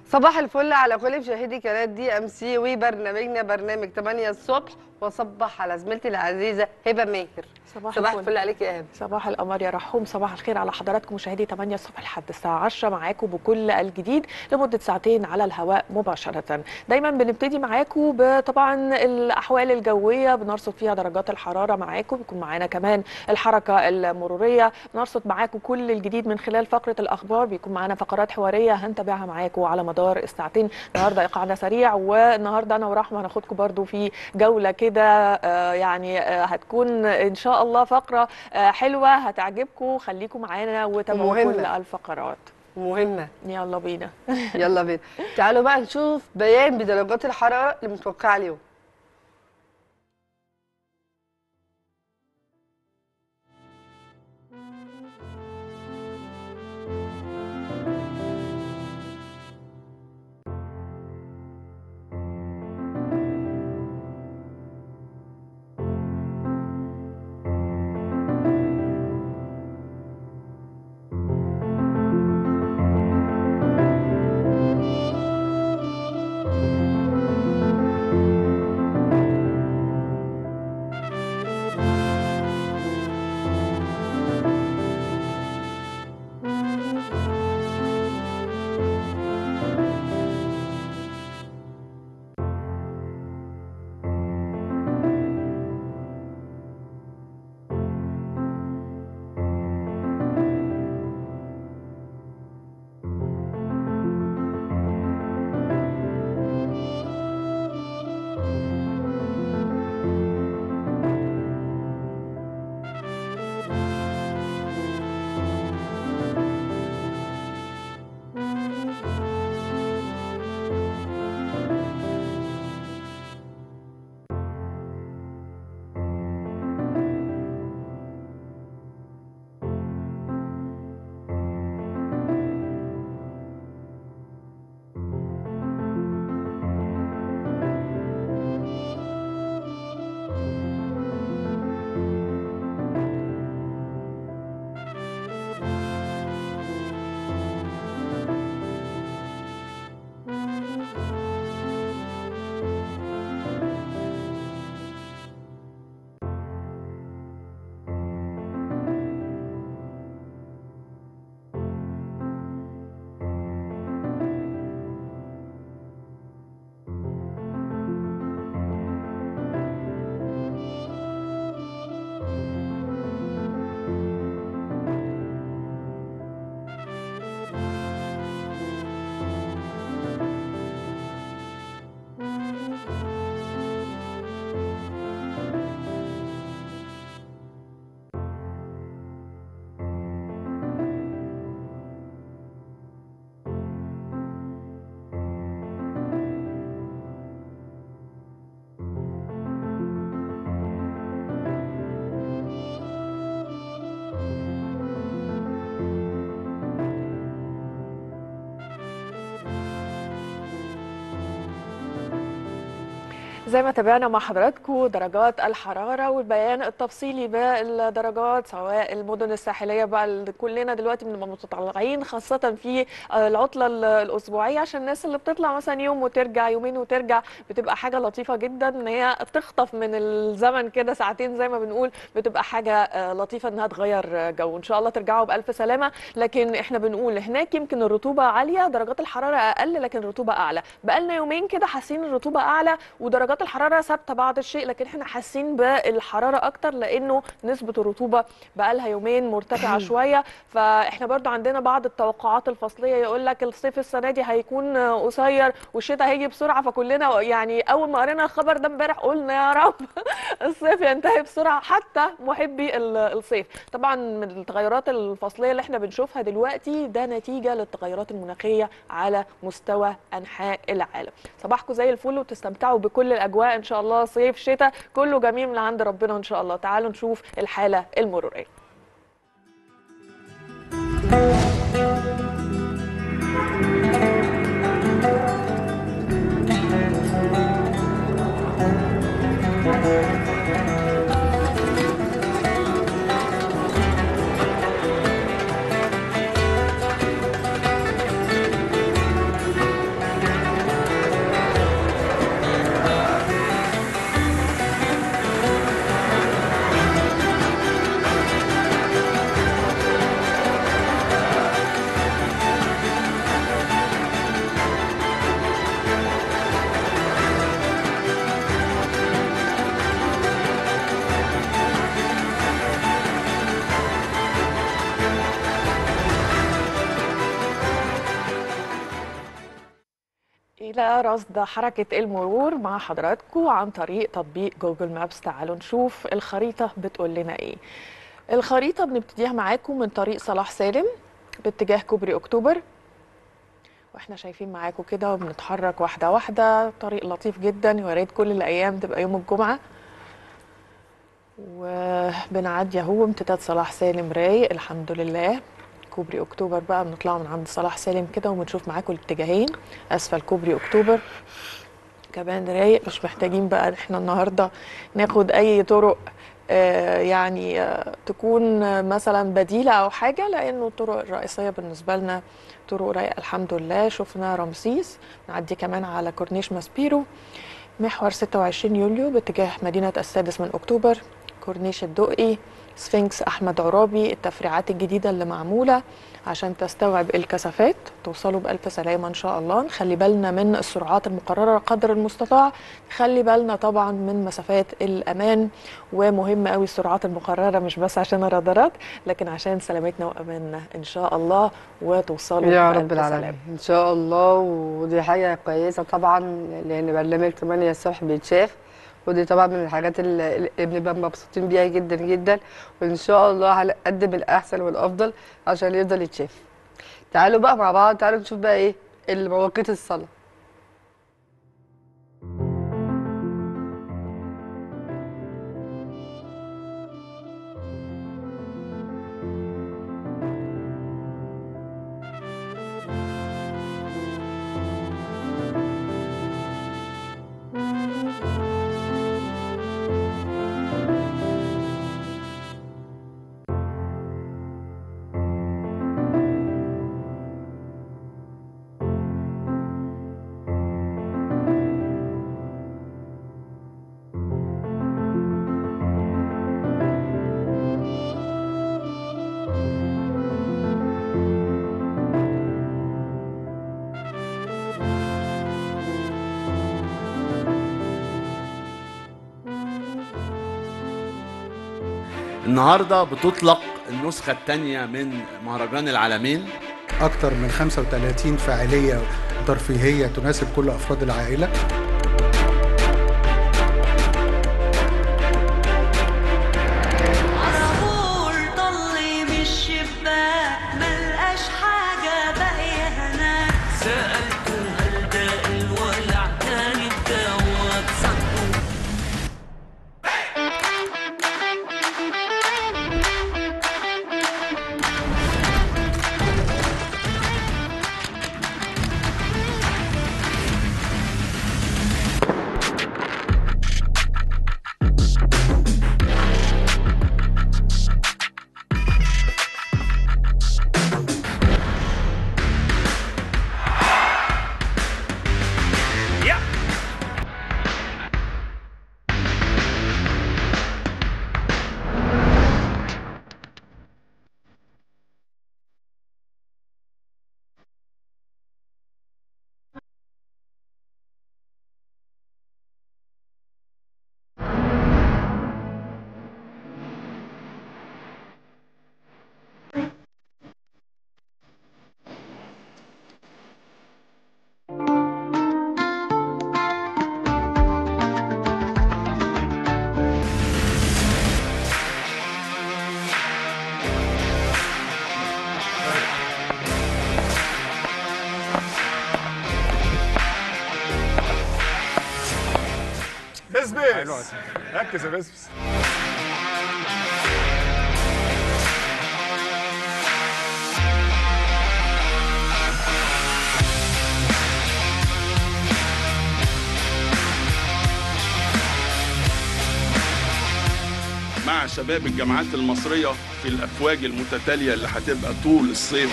صباح الفل على كل مشاهدي قناه دي ام سي وبرنامجنا برنامج 8 الصبح واصبح على زميلتي العزيزه هبه ماهر صباح صباح الفل. الفل عليك يا هبه صباح القمر يا رحوم صباح الخير على حضراتكم مشاهدي 8 الصبح لحد الساعة 10 معاكم بكل الجديد لمدة ساعتين على الهواء مباشرة دايما بنبتدي معاكم بطبعا الأحوال الجوية بنرصد فيها درجات الحرارة معاكم بيكون معانا كمان الحركة المرورية بنرصد معاكم كل الجديد من خلال فقرة الأخبار بيكون معانا فقرات حوارية هنتابعها معاكم على مدار الساعتين النهارده إيقاعنا سريع والنهارده أنا ورحمة هناخدكم برضو في جولة كده آه، يعني آه، هتكون إن شاء الله فقرة آه، حلوة هتعجبكم خليكم معانا وتابعوا ومهمة. كل الفقرات مهمه يلا بينا يلا بينا تعالوا بقى نشوف بيان بدرجات الحراره المتوقعه اليوم زي ما تابعنا مع حضراتكم درجات الحرارة والبيان التفصيلي بالدرجات سواء المدن الساحلية بقى اللي كلنا دلوقتي بنبقى متطلعين خاصة في العطلة ال- الأسبوعية عشان الناس اللي بتطلع مثلا يوم وترجع يومين وترجع بتبقى حاجة لطيفة جدا إن هي تخطف من الزمن كده ساعتين زي ما بنقول بتبقى حاجة آه، لطيفة إنها تغير جو إن شاء الله ترجعوا بألف سلامة لكن إحنا بنقول هناك يمكن الرطوبة عالية درجات الحرارة أقل لكن الرطوبة أعلى بقالنا يومين كده حاسين الرطوبة أعلى ودرجات الحراره ثابته بعض الشيء لكن احنا حاسين بالحراره اكتر لانه نسبه الرطوبه بقالها يومين مرتفعه شويه فاحنا برضو عندنا بعض التوقعات الفصليه يقول لك الصيف السنه دي هيكون قصير والشتاء هيجي بسرعه فكلنا يعني اول ما قرينا الخبر ده امبارح قلنا يا رب الصيف ينتهي بسرعه حتى محبي ال- الصيف طبعا من التغيرات الفصليه اللي احنا بنشوفها دلوقتي ده نتيجه للتغيرات المناخيه على مستوى انحاء العالم صباحكم زي الفل وتستمتعوا بكل الاجواء ان شاء الله صيف شتاء كله جميل من عند ربنا ان شاء الله تعالوا نشوف الحاله المروريه إلى رصد حركة المرور مع حضراتكم عن طريق تطبيق جوجل مابس تعالوا نشوف الخريطة بتقول لنا إيه الخريطة بنبتديها معاكم من طريق صلاح سالم باتجاه كوبري أكتوبر واحنا شايفين معاكم كده وبنتحرك واحدة واحدة طريق لطيف جدا ويا ريت كل الأيام تبقى يوم الجمعة وبنعدي اهو امتداد صلاح سالم رايق الحمد لله كوبري اكتوبر بقى بنطلع من عند صلاح سالم كده وبنشوف معاكم الاتجاهين اسفل كوبري اكتوبر كمان رايق مش محتاجين بقى احنا النهارده ناخد اي طرق آه، يعني آه، تكون آه، مثلا بديله او حاجه لانه الطرق الرئيسيه بالنسبه لنا طرق رايقه الحمد لله شفنا رمسيس نعدي كمان على كورنيش ماسبيرو محور 26 يوليو باتجاه مدينه السادس من اكتوبر كورنيش الدقي سفنكس احمد عرابي التفريعات الجديده اللي معموله عشان تستوعب الكثافات توصلوا بألف سلامة إن شاء الله نخلي بالنا من السرعات المقررة قدر المستطاع نخلي بالنا طبعا من مسافات الأمان ومهم قوي السرعات المقررة مش بس عشان الرادارات لكن عشان سلامتنا وأماننا إن شاء الله وتوصلوا يا بألف رب العالمين سلامة. ان شاء الله ودي حاجه كويسه طبعا لان برنامج 8 الصبح بيتشاف ودي طبعا من الحاجات اللي اللي بنبقى مبسوطين بيها جدا جدا وان شاء الله هنقدم الاحسن والافضل عشان يفضل يتشاف تعالوا بقى مع بعض تعالوا نشوف بقى ايه المواقيت الصلاه النهارده بتطلق النسخة الثانية من مهرجان العالمين أكثر من 35 فاعلية ترفيهية تناسب كل أفراد العائلة عصفور طلي من الشباك ملقاش حاجة باقية هناك سألته هل ده الولع كان الجواب صدقه بسبس ركز يا بسبس مع شباب الجامعات المصرية في الأفواج المتتالية اللي هتبقى طول الصيف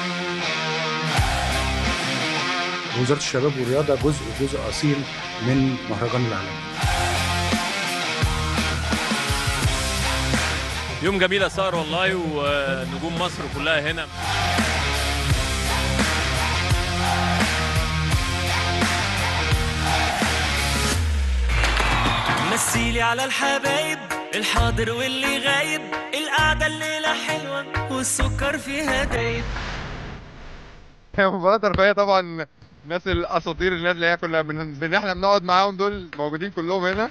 وزارة الشباب والرياضة جزء جزء أصيل من مهرجان العالم يوم جميل يا سهر والله ونجوم مصر كلها هنا مثيلي على الحبايب الحاضر واللي غايب القعدة الليلة حلوة والسكر فيها دايب هي مباراة ترفيهية طبعا الناس الاساطير الناس اللي هي كنا بن... بن... احنا بنقعد معاهم دول موجودين كلهم هنا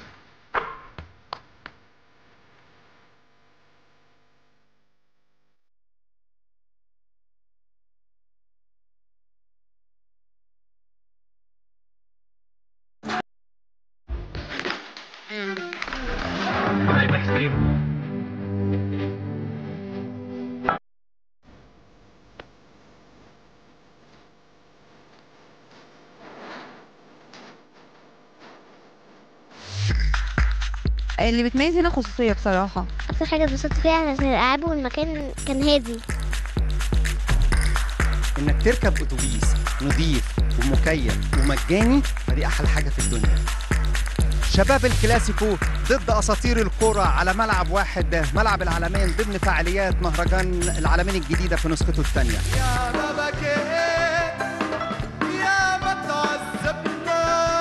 اللي بتميز هنا خصوصية بصراحة أكتر حاجة اتبسطت فيها عشان الألعاب والمكان كان هادي انك تركب اتوبيس نظيف ومكيف ومجاني فدي احلى حاجه في الدنيا شباب الكلاسيكو ضد اساطير الكرة على ملعب واحد ملعب العالمين ضمن فعاليات مهرجان العالمين الجديدة في نسخته الثانية يا ما بكيت يا ما تعذبنا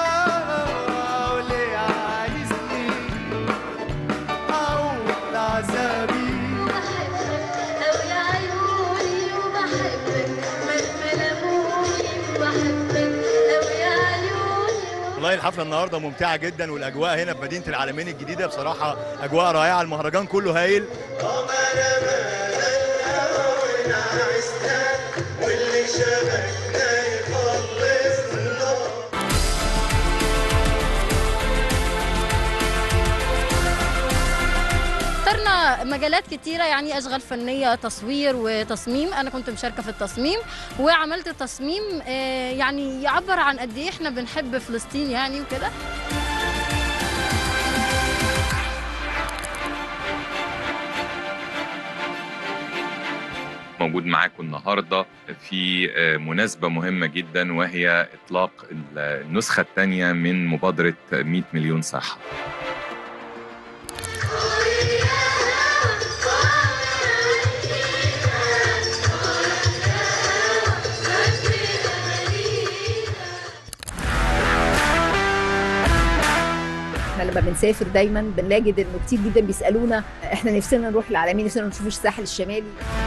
وليه عايزني أعود عذابي أوي عيوني وبحبك مهما لموني وبحبك أوي عيوني والله الحفله النهارده ممتعه جدا والاجواء هنا في مدينه العالمين الجديده بصراحه اجواء رائعه المهرجان كله هايل واللي شبكنا يخلصنا اخترنا مجالات كتيرة يعني أشغال فنية تصوير وتصميم أنا كنت مشاركة في التصميم وعملت تصميم آه، يعني يعبر عن قد إيه إحنا بنحب فلسطين يعني وكده موجود معاكم النهارده في آه، مناسبة مهمة جدا وهي إطلاق النسخة الثانية من مبادرة 100 مليون صحة احنا لما بنسافر دايما بنجد انه كتير جدا بيسالونا احنا نفسنا نروح العالمين نفسنا نشوف الساحل الشمالي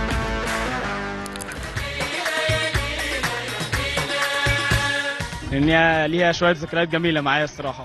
لان هي ليها شويه ذكريات جميله معايا الصراحه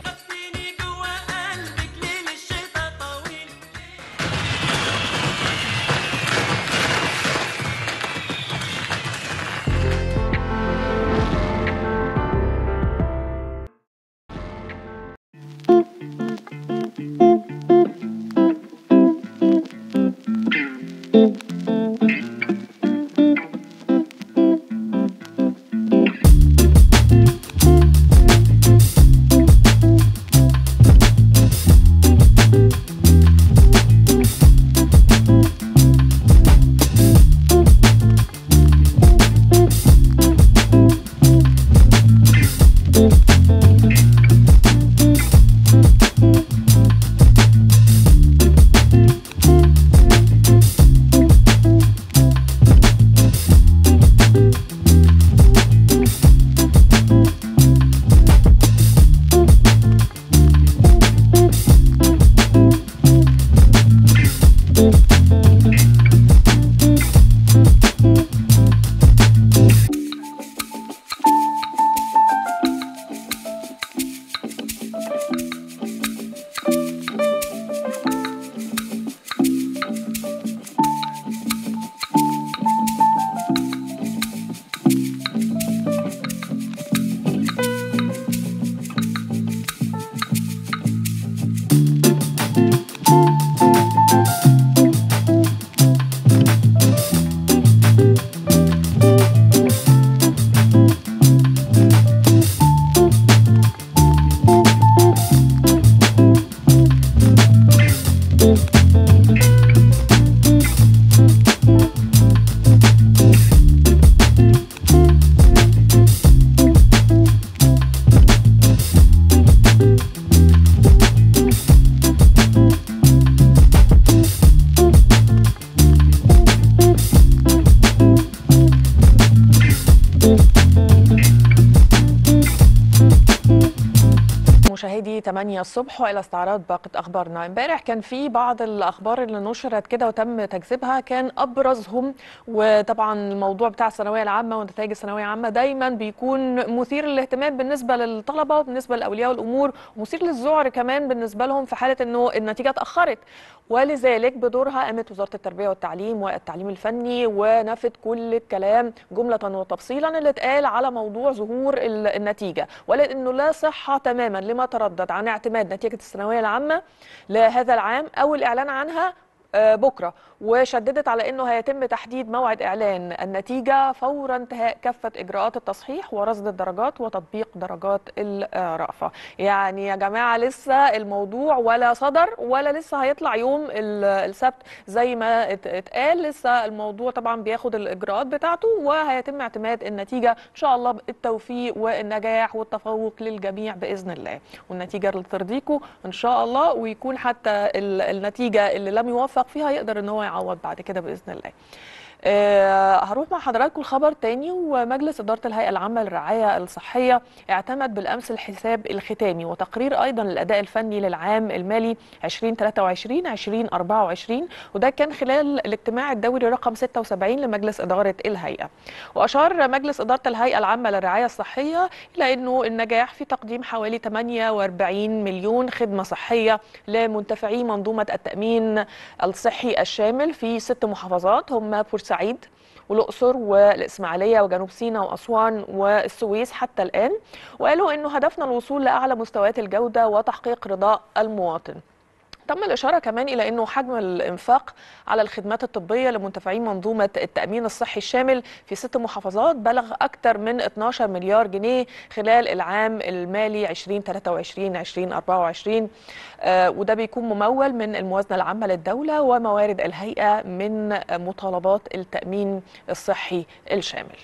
8 الصبح والى استعراض باقه اخبارنا امبارح كان في بعض الاخبار اللي نشرت كده وتم تكذيبها كان ابرزهم وطبعا الموضوع بتاع الثانويه العامه ونتائج الثانويه العامه دايما بيكون مثير للاهتمام بالنسبه للطلبه وبالنسبه لاولياء الامور ومثير للذعر كمان بالنسبه لهم في حاله انه النتيجه اتاخرت ولذلك بدورها قامت وزاره التربيه والتعليم والتعليم الفني ونفت كل الكلام جمله وتفصيلا اللي اتقال على موضوع ظهور ال- النتيجه ولانه لا صحه تماما لما تردد عن اعتماد نتيجه الثانويه العامه لهذا العام او الاعلان عنها آه، بكره وشددت على انه هيتم تحديد موعد اعلان النتيجه فور انتهاء كافه اجراءات التصحيح ورصد الدرجات وتطبيق درجات الرأفه يعني يا جماعه لسه الموضوع ولا صدر ولا لسه هيطلع يوم ال- السبت زي ما ات- اتقال لسه الموضوع طبعا بياخد الاجراءات بتاعته وهيتم اعتماد النتيجه ان شاء الله بالتوفيق والنجاح والتفوق للجميع باذن الله والنتيجه اللي ترضيكم ان شاء الله ويكون حتى ال- النتيجه اللي لم يوفق فيها يقدر ان هو يعوض بعد كده باذن الله آه، هروح مع حضراتكم الخبر تاني ومجلس إدارة الهيئة العامة للرعاية الصحية اعتمد بالأمس الحساب الختامي وتقرير أيضا الأداء الفني للعام المالي 2023-2024 وده كان خلال الاجتماع الدوري رقم 76 لمجلس إدارة الهيئة وأشار مجلس إدارة الهيئة العامة للرعاية الصحية إلى أنه النجاح في تقديم حوالي 48 مليون خدمة صحية لمنتفعي منظومة التأمين الصحي الشامل في ست محافظات هم بورسعيد والأقصر والإسماعيلية وجنوب سيناء وأسوان والسويس حتى الآن وقالوا أنه هدفنا الوصول لأعلى مستويات الجودة وتحقيق رضاء المواطن تم الإشارة كمان إلى أنه حجم الإنفاق على الخدمات الطبية لمنتفعين منظومة التأمين الصحي الشامل في ست محافظات بلغ أكثر من 12 مليار جنيه خلال العام المالي 2023-2024 آه، وده بيكون ممول من الموازنة العامة للدولة وموارد الهيئة من مطالبات التأمين الصحي الشامل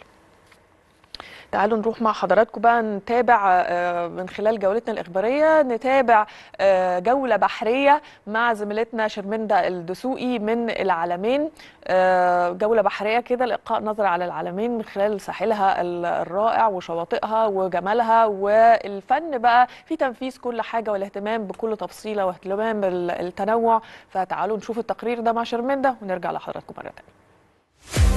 تعالوا نروح مع حضراتكم بقى نتابع آه، من خلال جولتنا الإخبارية نتابع آه، جولة بحرية مع زميلتنا شرمندة الدسوقي من العالمين آه، جولة بحرية كده لإلقاء نظرة على العالمين من خلال ساحلها ال- الرائع وشواطئها وجمالها والفن بقى في تنفيذ كل حاجة والاهتمام بكل تفصيلة واهتمام بالتنوع فتعالوا نشوف التقرير ده مع شرمندة ونرجع لحضراتكم مرة تانية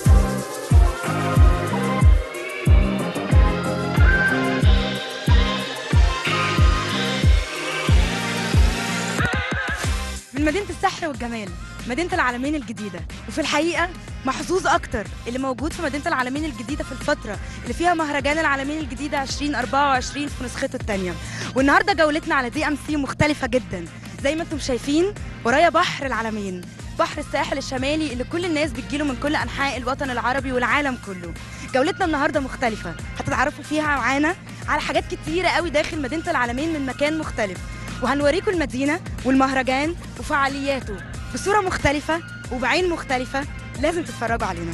من مدينة السحر والجمال مدينة العالمين الجديدة وفي الحقيقة محظوظ أكتر اللي موجود في مدينة العالمين الجديدة في الفترة اللي فيها مهرجان العالمين الجديدة 2024 في نسخته الثانية والنهاردة جولتنا على دي ام سي مختلفة جدا زي ما انتم شايفين ورايا بحر العالمين بحر الساحل الشمالي اللي كل الناس بتجيله من كل أنحاء الوطن العربي والعالم كله جولتنا النهاردة مختلفة هتتعرفوا فيها معانا على حاجات كتيرة قوي داخل مدينة العالمين من مكان مختلف وهنوريكم المدينة والمهرجان وفعالياته بصورة مختلفة وبعين مختلفة لازم تتفرجوا علينا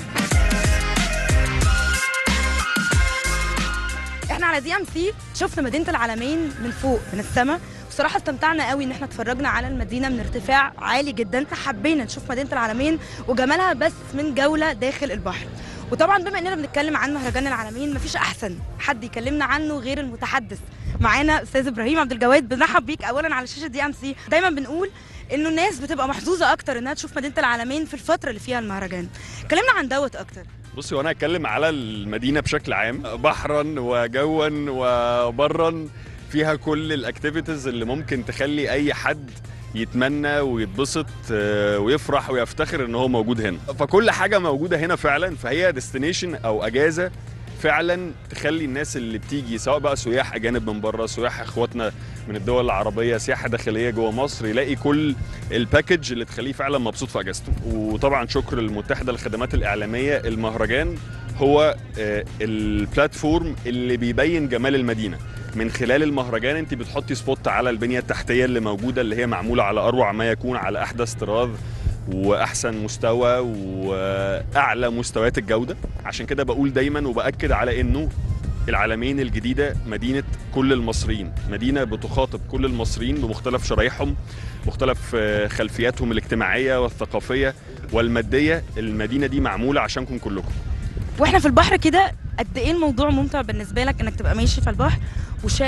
احنا على دي ام سي شفنا مدينة العالمين من فوق من السماء بصراحة استمتعنا قوي ان احنا اتفرجنا على المدينة من ارتفاع عالي جدا حبينا نشوف مدينة العالمين وجمالها بس من جولة داخل البحر وطبعا بما اننا بنتكلم عن مهرجان العالمين مفيش احسن حد يكلمنا عنه غير المتحدث معانا استاذ ابراهيم عبد الجواد بنرحب بيك اولا على شاشه دي ام سي دايما بنقول انه الناس بتبقى محظوظه اكتر انها تشوف مدينه العالمين في الفتره اللي فيها المهرجان كلمنا عن دوت اكتر بصي وانا هتكلم على المدينه بشكل عام بحرا وجوا وبرا فيها كل الاكتيفيتيز اللي ممكن تخلي اي حد يتمنى ويتبسط آه، ويفرح ويفتخر ان هو موجود هنا فكل حاجه موجوده هنا فعلا فهي ديستنيشن او اجازه فعلا تخلي الناس اللي بتيجي سواء بقى سياح اجانب من بره سياح اخواتنا من الدول العربيه سياحه داخليه جوه مصر يلاقي كل الباكج اللي تخليه فعلا مبسوط في اجازته وطبعا شكر للمتحده للخدمات الاعلاميه المهرجان هو آه، البلاتفورم اللي بيبين جمال المدينه من خلال المهرجان انت بتحطي سبوت على البنيه التحتيه اللي موجوده اللي هي معموله على اروع ما يكون على احدث طراز واحسن مستوى واعلى مستويات الجوده عشان كده بقول دايما وباكد على انه العالمين الجديده مدينه كل المصريين مدينه بتخاطب كل المصريين بمختلف شرايحهم مختلف آه، خلفياتهم الاجتماعيه والثقافيه والماديه المدينه دي معموله عشانكم كلكم واحنا في البحر كده قد ايه الموضوع ممتع بالنسبه لك انك تبقى ماشي في البحر وشايف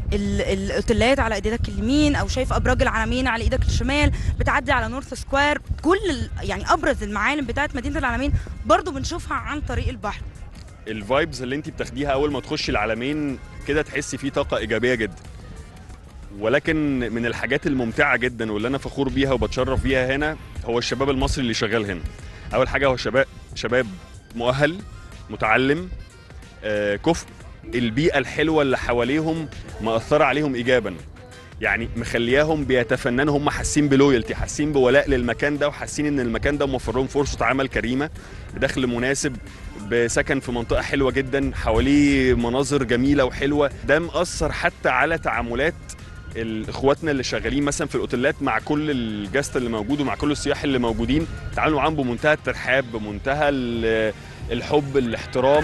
ال- الاوتيلات على ايدك اليمين او شايف ابراج العلمين على ايدك الشمال بتعدي على نورث سكوير كل ال- يعني ابرز المعالم بتاعت مدينه العلمين برضو بنشوفها عن طريق البحر الفايبز اللي انت بتاخديها اول ما تخشي العالمين كده تحسي فيه طاقه ايجابيه جدا ولكن من الحاجات الممتعه جدا واللي انا فخور بيها وبتشرف بيها هنا هو الشباب المصري اللي شغال هنا اول حاجه هو شباب شباب مؤهل متعلم آه، كفء البيئه الحلوه اللي حواليهم مأثره عليهم ايجابا يعني مخلياهم بيتفننوا هم حاسين بلويالتي حاسين بولاء للمكان ده وحاسين ان المكان ده موفر لهم فرصه عمل كريمه بدخل مناسب بسكن في منطقه حلوه جدا حواليه مناظر جميله وحلوه ده مأثر حتى على تعاملات ال- اخواتنا اللي شغالين مثلا في الاوتيلات مع كل الجاست اللي موجود ومع كل السياح اللي موجودين تعاملوا معاهم بمنتهى الترحاب بمنتهى ال- الحب الاحترام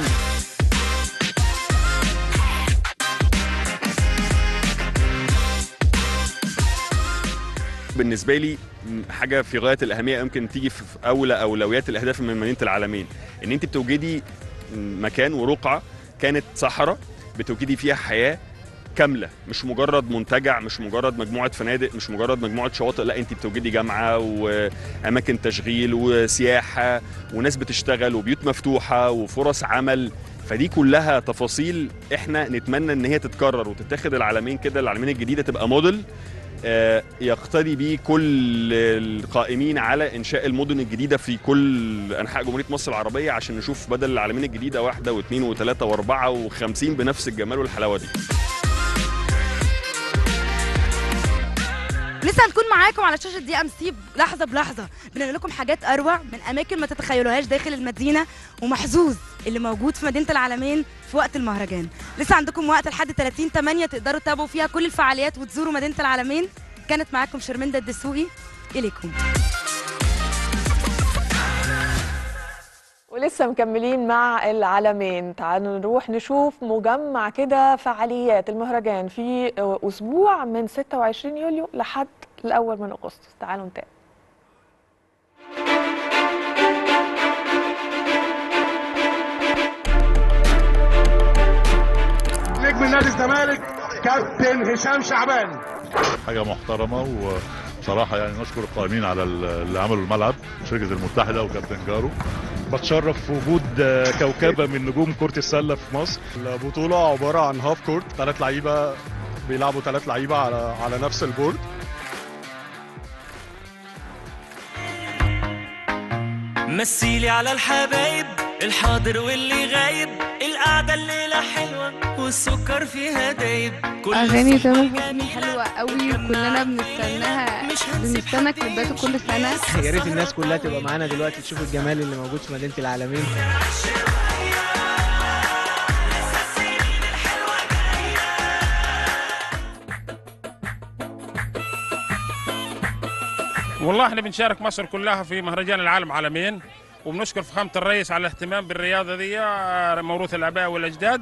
بالنسبه لي م- حاجه في غايه الاهميه يمكن تيجي في في اولى اولويات الاهداف من مدينه العالمين ان انت بتوجدي مكان ورقعه كانت صحراء بتوجدي فيها حياه كامله مش مجرد منتجع مش مجرد مجموعه فنادق مش مجرد مجموعه شواطئ لا انت بتوجدي جامعه واماكن تشغيل وسياحه وناس بتشتغل وبيوت مفتوحه وفرص عمل فدي كلها تفاصيل احنا نتمنى ان هي تتكرر وتتاخد العالمين كده العالمين الجديده تبقى موديل آه، يقتدي بيه كل القائمين على انشاء المدن الجديده في كل انحاء جمهوريه مصر العربيه عشان نشوف بدل العالمين الجديده واحده واثنين وثلاثه واربعه وخمسين بنفس الجمال والحلاوه دي لسه هنكون معاكم على شاشه دي ام سي لحظه بلحظه بنقول لكم حاجات اروع من اماكن ما تتخيلوهاش داخل المدينه ومحظوظ اللي موجود في مدينه العالمين في وقت المهرجان لسه عندكم وقت لحد 30 8 تقدروا تتابعوا فيها كل الفعاليات وتزوروا مدينه العالمين كانت معاكم شرمنده الدسوقي اليكم ولسه مكملين مع العالمين تعالوا نروح نشوف مجمع كده فعاليات المهرجان في اسبوع من 26 يوليو لحد الاول من اغسطس تعالوا نتابع نجم نادي الزمالك كابتن هشام شعبان حاجه محترمه وبصراحه يعني نشكر القائمين على اللي عملوا الملعب شركه المتحده وكابتن جارو بتشرف في وجود كوكبه من نجوم كره السله في مصر البطوله عباره عن هاف كورت ثلاث لعيبه بيلعبوا ثلاث لعيبه على على نفس البورد مثيلي على الحبايب الحاضر واللي غايب القعدة الليلة حلوة والسكر فيها دايب كل اغاني الصحبة تامر حسني حلوه قوي وكلنا بنستناها بنستنى كليباته كل سنه يا ريت الناس كلها تبقى معانا دلوقتي تشوف الجمال اللي موجود في مدينه العالمين والله احنا بنشارك مصر كلها في مهرجان العالم عالمين وبنشكر فخامة الرئيس على الاهتمام بالرياضة دي آه، موروث الآباء والأجداد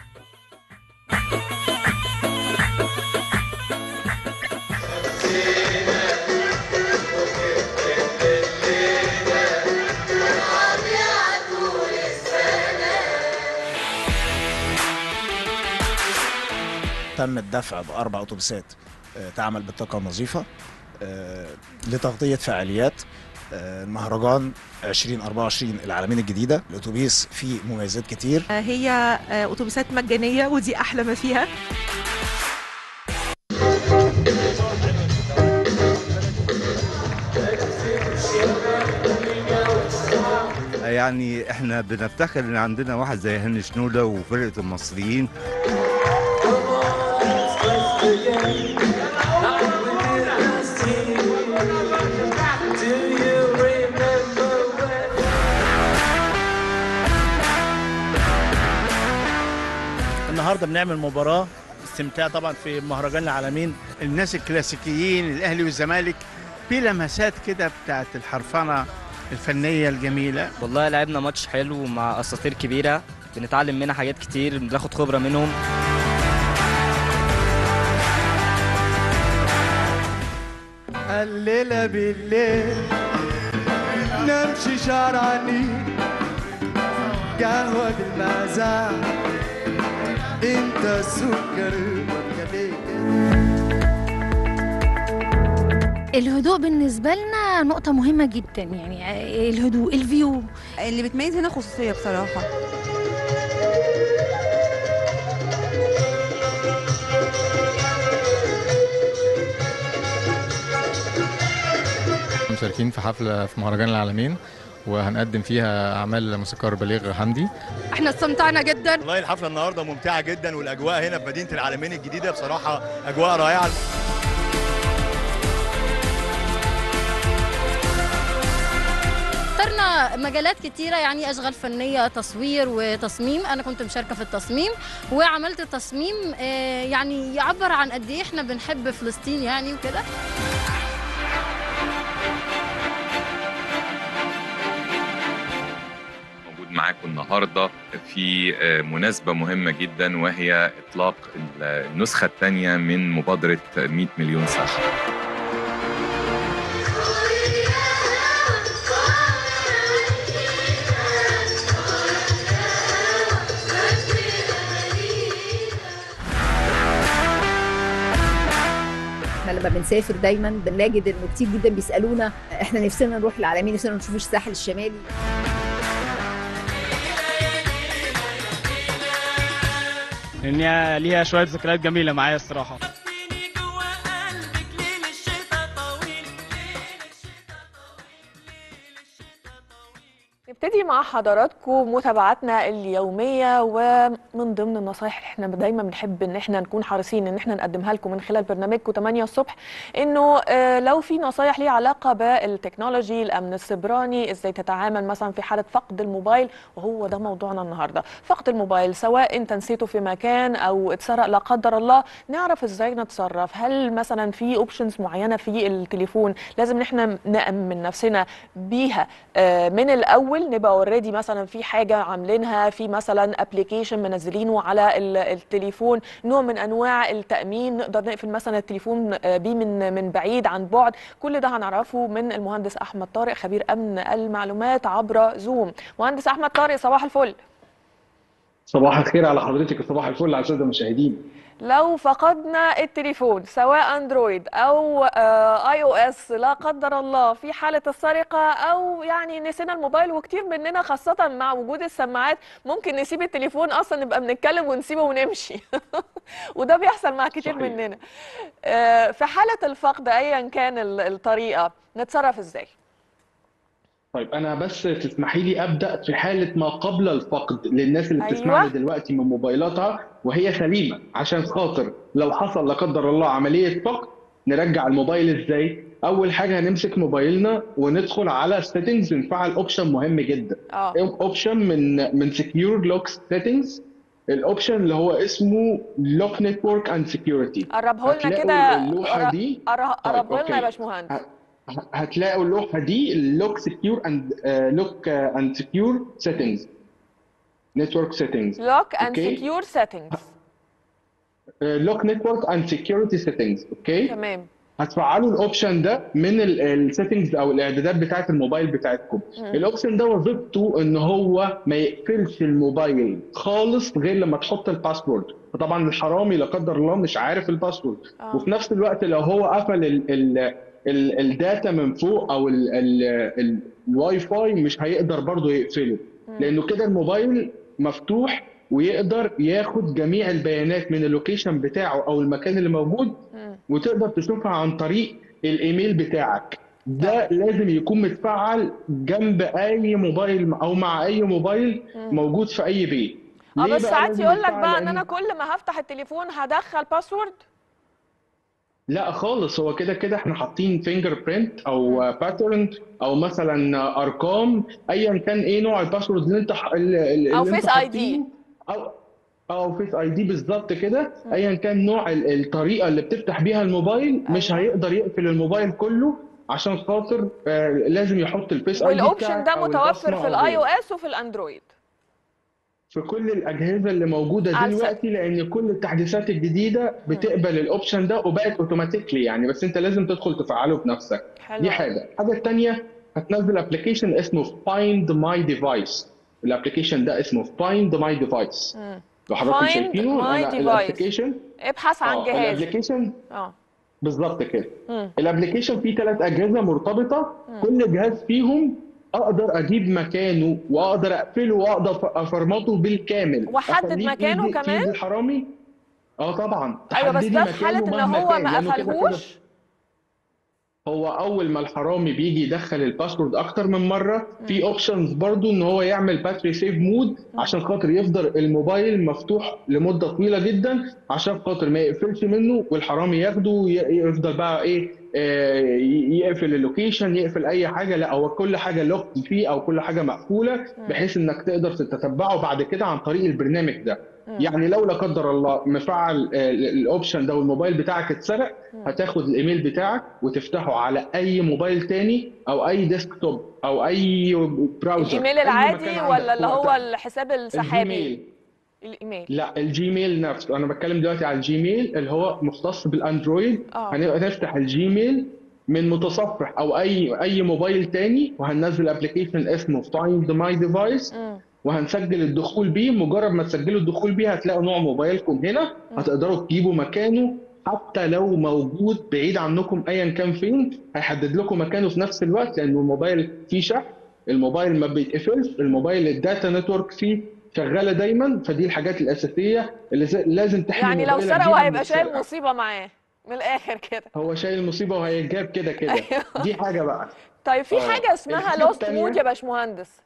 تم الدفع بأربع أتوبيسات آه، تعمل بالطاقة النظيفة آه، لتغطية فعاليات آه، المهرجان 2024 العالمين الجديدة الأتوبيس فيه مميزات كتير هي آه، اتوبيسات مجانيه ودي احلى ما فيها يعني احنا بنفتخر ان عندنا واحد زي هاني شنودة وفرقة المصريين النهارده بنعمل مباراه استمتاع طبعا في مهرجان العالمين الناس الكلاسيكيين الاهلي والزمالك في لمسات كده بتاعت الحرفنه الفنيه الجميله والله لعبنا ماتش حلو مع اساطير كبيره بنتعلم منها حاجات كتير بناخد خبره منهم الليلة بالليل نمشي شارعني قهوة بالمزاج انت السكر والجليل الهدوء بالنسبة لنا نقطة مهمة جدا يعني الهدوء الفيو اللي بتميز هنا خصوصية بصراحة مشاركين في حفلة في مهرجان العالمين وهنقدم فيها أعمال موسيقار بليغ حمدي احنا استمتعنا جدا والله الحفله النهارده ممتعه جدا والاجواء هنا في مدينه العالمين الجديده بصراحه اجواء رائعه اخترنا مجالات كتيرة يعني أشغال فنية تصوير وتصميم أنا كنت مشاركة في التصميم وعملت تصميم آه، يعني يعبر عن قد إيه إحنا بنحب فلسطين يعني وكده موجود معاكم النهارده في آه، مناسبة مهمة جدا وهي إطلاق النسخة الثانية من مبادرة 100 مليون ساحة احنا لما بنسافر دايما بنجد انه كتير جدا بيسالونا احنا نفسنا نروح العالمين نفسنا نشوف الساحل الشمالي لان هي ليها شويه ذكريات جميله معايا الصراحه نبتدي مع حضراتكم متابعتنا اليومية ومن ضمن النصائح اللي احنا دايما بنحب ان احنا نكون حريصين ان احنا نقدمها لكم من خلال برنامجكم 8 الصبح انه آه، لو في نصايح ليها علاقة بالتكنولوجي الامن السيبراني ازاي تتعامل مثلا في حالة فقد الموبايل وهو ده موضوعنا النهاردة فقد الموبايل سواء انت نسيته في مكان او اتسرق لا قدر الله نعرف ازاي نتصرف هل مثلا في اوبشنز معينة في التليفون لازم ان احنا نأمن نفسنا بيها آه، من الاول نبقى اوريدي مثلا في حاجه عاملينها في مثلا ابلكيشن منزلينه على ال- التليفون نوع من انواع التامين نقدر نقفل مثلا التليفون آه، بيه من من بعيد عن بعد كل ده هنعرفه من المهندس احمد طارق خبير امن المعلومات عبر زوم مهندس احمد طارق صباح الفل صباح الخير على حضرتك وصباح الفل على الساده المشاهدين لو فقدنا التليفون سواء اندرويد او آه، اي او اس لا قدر الله في حاله السرقه او يعني نسينا الموبايل وكتير مننا خاصه مع وجود السماعات ممكن نسيب التليفون اصلا نبقى بنتكلم ونسيبه ونمشي وده بيحصل مع كتير صحيح. مننا آه، في حاله الفقد ايا كان ال- الطريقه نتصرف ازاي طيب انا بس تسمحي لي ابدا في حاله ما قبل الفقد للناس اللي أيوة. بتسمعني دلوقتي من موبايلاتها وهي سليمه عشان خاطر لو حصل لا قدر الله عمليه فقد نرجع الموبايل ازاي اول حاجه هنمسك موبايلنا وندخل على سيتنجز نفعل اوبشن مهم جدا اه اوبشن من من سكيور لوك سيتنجز الاوبشن اللي هو اسمه لوك نتورك اند سكيورتي قربه لنا هتلاقوا كده اللوحه دي قربه لنا يا أوكي. باشمهندس هتلاقوا اللوحه دي لوك سكيور اند لوك اند سكيور سيتنجز نتورك سيتنجز لوك اند أوكي. سكيور سيتنجز لوك نتورك اند سكيورتي سيتنجز اوكي تمام هتفعلوا الاوبشن ده من السيتنجز او الاعدادات بتاعه الموبايل بتاعتكم مم. الاوبشن ده وظيفته ان هو ما يقفلش الموبايل خالص غير لما تحط الباسورد فطبعا الحرامي لا قدر الله مش عارف الباسورد آه. وفي نفس الوقت لو هو قفل ال ال ال الداتا من فوق او ال ال ال الواي فاي مش هيقدر برضه يقفله مم. لانه كده الموبايل مفتوح ويقدر ياخد جميع البيانات من اللوكيشن بتاعه او المكان اللي موجود مم. وتقدر تشوفها عن طريق الايميل بتاعك ده لازم يكون متفعل جنب اي موبايل او مع اي موبايل مم. موجود في اي بيت اه ليه بس بقى ساعات لازم يقول لك يتفعل؟ بقى ان لأن- انا كل ما هفتح التليفون هدخل باسورد لا خالص هو كده كده احنا حاطين فينجر برينت او باترن او مثلا ارقام ايا كان ايه نوع الباسورد اللي انت ح- اللي اللي او انت فيس اي دي حاطينه، او او فيس اي دي بالظبط كده ايا كان نوع ال- الطريقه اللي بتفتح بيها الموبايل مش هيقدر يقفل الموبايل كله عشان خاطر آه لازم يحط الفيس اي دي والاوبشن ده متوفر في الاي او اس اس وفي الاندرويد في كل الاجهزه اللي موجوده على الس- دلوقتي لان كل التحديثات الجديده بتقبل الاوبشن ده وبقت اوتوماتيكلي يعني بس انت لازم تدخل تفعله بنفسك حلو دي أوي. حاجه الحاجه الثانيه هتنزل ابلكيشن اسمه فايند ماي ديفايس الابلكيشن ده اسمه فايند ماي ديفايس مم. لو حضراتكم Find شايفينه my أنا device. الابلكيشن ابحث عن اه جهازي الابلكيشن اه بالظبط كده مم. الابلكيشن فيه ثلاث اجهزه مرتبطه مم. كل جهاز فيهم اقدر اجيب مكانه واقدر اقفله واقدر افرمطه بالكامل وأحدد أخليه في مكانه إيد- في كمان؟ إيد الحرامي اه طبعا ايوه بس تحددي ده في حاله مكانه ان مهما هو كان، ما لأنه كده كده قفلهوش هو اول ما الحرامي بيجي يدخل الباسورد اكتر من مره في اوبشنز برضو ان هو يعمل باتري سيف مود عشان خاطر يفضل الموبايل مفتوح لمده طويله جدا عشان خاطر ما يقفلش منه والحرامي ياخده ي- يفضل بقى ايه آه، ي- يقفل اللوكيشن يقفل اي حاجه لا هو كل حاجه لوك فيه او كل حاجه مقفوله بحيث انك تقدر تتتبعه بعد كده عن طريق البرنامج ده مم. يعني لو لا قدر الله مفعل آه، الاوبشن ده والموبايل بتاعك اتسرق هتاخد الايميل بتاعك وتفتحه على اي موبايل تاني او اي ديسكتوب او اي براوزر الايميل أي العادي مكان عندك ولا اللي هو وقتها. الحساب السحابي الجيميل الايميل لا الجيميل نفسه انا بتكلم دلوقتي على الجيميل اللي هو مختص بالاندرويد آه. هنبقى نفتح الجيميل من متصفح او اي اي موبايل تاني وهننزل ابلكيشن اسمه فايند ماي ديفايس مم. وهنسجل الدخول بيه مجرد ما تسجلوا الدخول بيه هتلاقوا نوع موبايلكم هنا هتقدروا تجيبوا مكانه حتى لو موجود بعيد عنكم ايا كان فين هيحدد لكم مكانه في نفس الوقت لان الموبايل فيه شحن الموبايل ما بيتقفلش الموبايل الداتا نتورك فيه شغاله دايما فدي الحاجات الاساسيه اللي زي- لازم تحمي يعني لو موبايلك سرقه بيها من هيبقى شايل السرقة. مصيبه معاه من الاخر كده هو شايل مصيبه وهيتجاب كده كده دي حاجه بقى طيب في آه. حاجه اسمها الحاجة لوست التانية- مود يا باشمهندس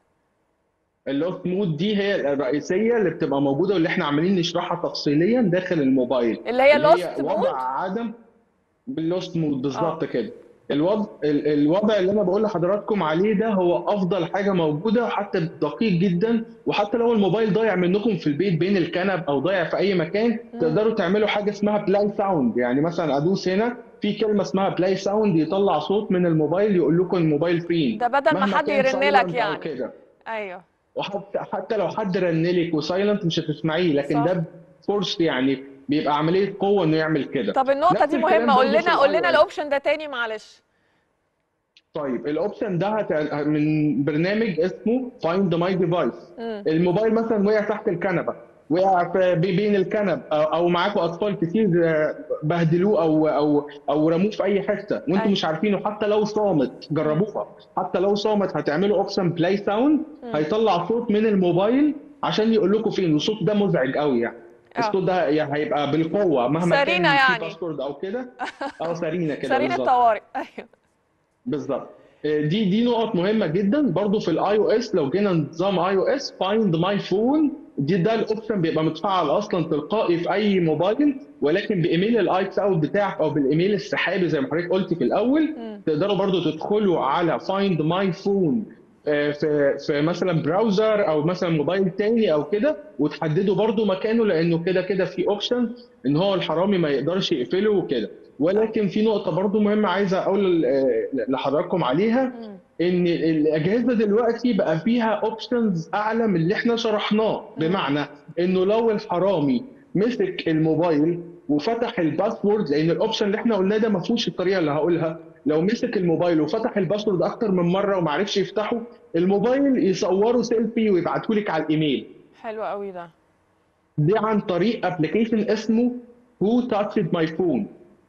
اللوست مود دي هي الرئيسيه اللي بتبقى موجوده واللي احنا عمالين نشرحها تفصيليا داخل الموبايل اللي هي lost وضع mode؟ عدم باللوست مود بالظبط كده الوضع ال- الوضع اللي انا بقول لحضراتكم عليه ده هو افضل حاجه موجوده وحتى دقيق جدا وحتى لو الموبايل ضايع منكم في البيت بين الكنب او ضايع في اي مكان تقدروا تعملوا حاجه اسمها بلاي ساوند يعني مثلا ادوس هنا في كلمه اسمها بلاي ساوند يطلع صوت من الموبايل يقول لكم الموبايل فين ده بدل ما مهما حد كان يرن لك silent أو يعني. كده ايوه وحتى حتى لو حد رنلك وسايلنت مش هتسمعيه لكن صح. ده فورس يعني بيبقى عمليه قوه انه يعمل كده طب النقطه نفس دي الكلام مهمه قول برضه في لنا قول لنا الآي أو إس. الاوبشن ده تاني معلش طيب الاوبشن ده هت- من برنامج اسمه فايند ماي ديفايس مم. الموبايل مثلا وقع تحت الكنبه وقع في بي- بين الكنب او أو معاكم اطفال كتير آه، بهدلوه او او او رموه في اي حته وانتم أيوة. مش عارفينه حتى لو صامت جربوها حتى لو صامت هتعملوا اوبشن بلاي ساوند مم. هيطلع صوت من الموبايل عشان يقول لكم فين والصوت ده مزعج قوي يعني آه. الصوت ده يعني هيبقى بالقوه مهما كان سرينا في يعني. باسورد او كده اه سرينا كده سرير بالظبط. الطوارئ ايوه بالظبط دي دي نقط مهمه جدا برضو في الاي او اس لو جينا نظام اي او اس فايند ماي فون دي ده الاوبشن بيبقى متفعل اصلا تلقائي في اي موبايل ولكن بايميل الاي كلاود بتاعك او بالايميل السحابي زي ما حضرتك قلتي في الاول مم. تقدروا برضو تدخلوا على فايند ماي فون في في مثلا براوزر او مثلا موبايل تاني او كده وتحددوا برضو مكانه لانه كده كده في اوبشن ان هو الحرامي ما يقدرش يقفله وكده ولكن في نقطة برضو مهمة عايزة أقول آه، لحضراتكم عليها إن الأجهزة دلوقتي بقى فيها أوبشنز أعلى من اللي إحنا شرحناه بمعنى إنه لو الحرامي مسك الموبايل وفتح الباسورد لأن الأوبشن اللي إحنا قلناه ده ما فيهوش الطريقة اللي هقولها لو مسك الموبايل وفتح الباسورد أكتر من مرة وما عرفش يفتحه الموبايل يصوره سيلفي ويبعته لك على الإيميل حلو قوي ده دي عن طريق ابلكيشن اسمه Who Touched My Phone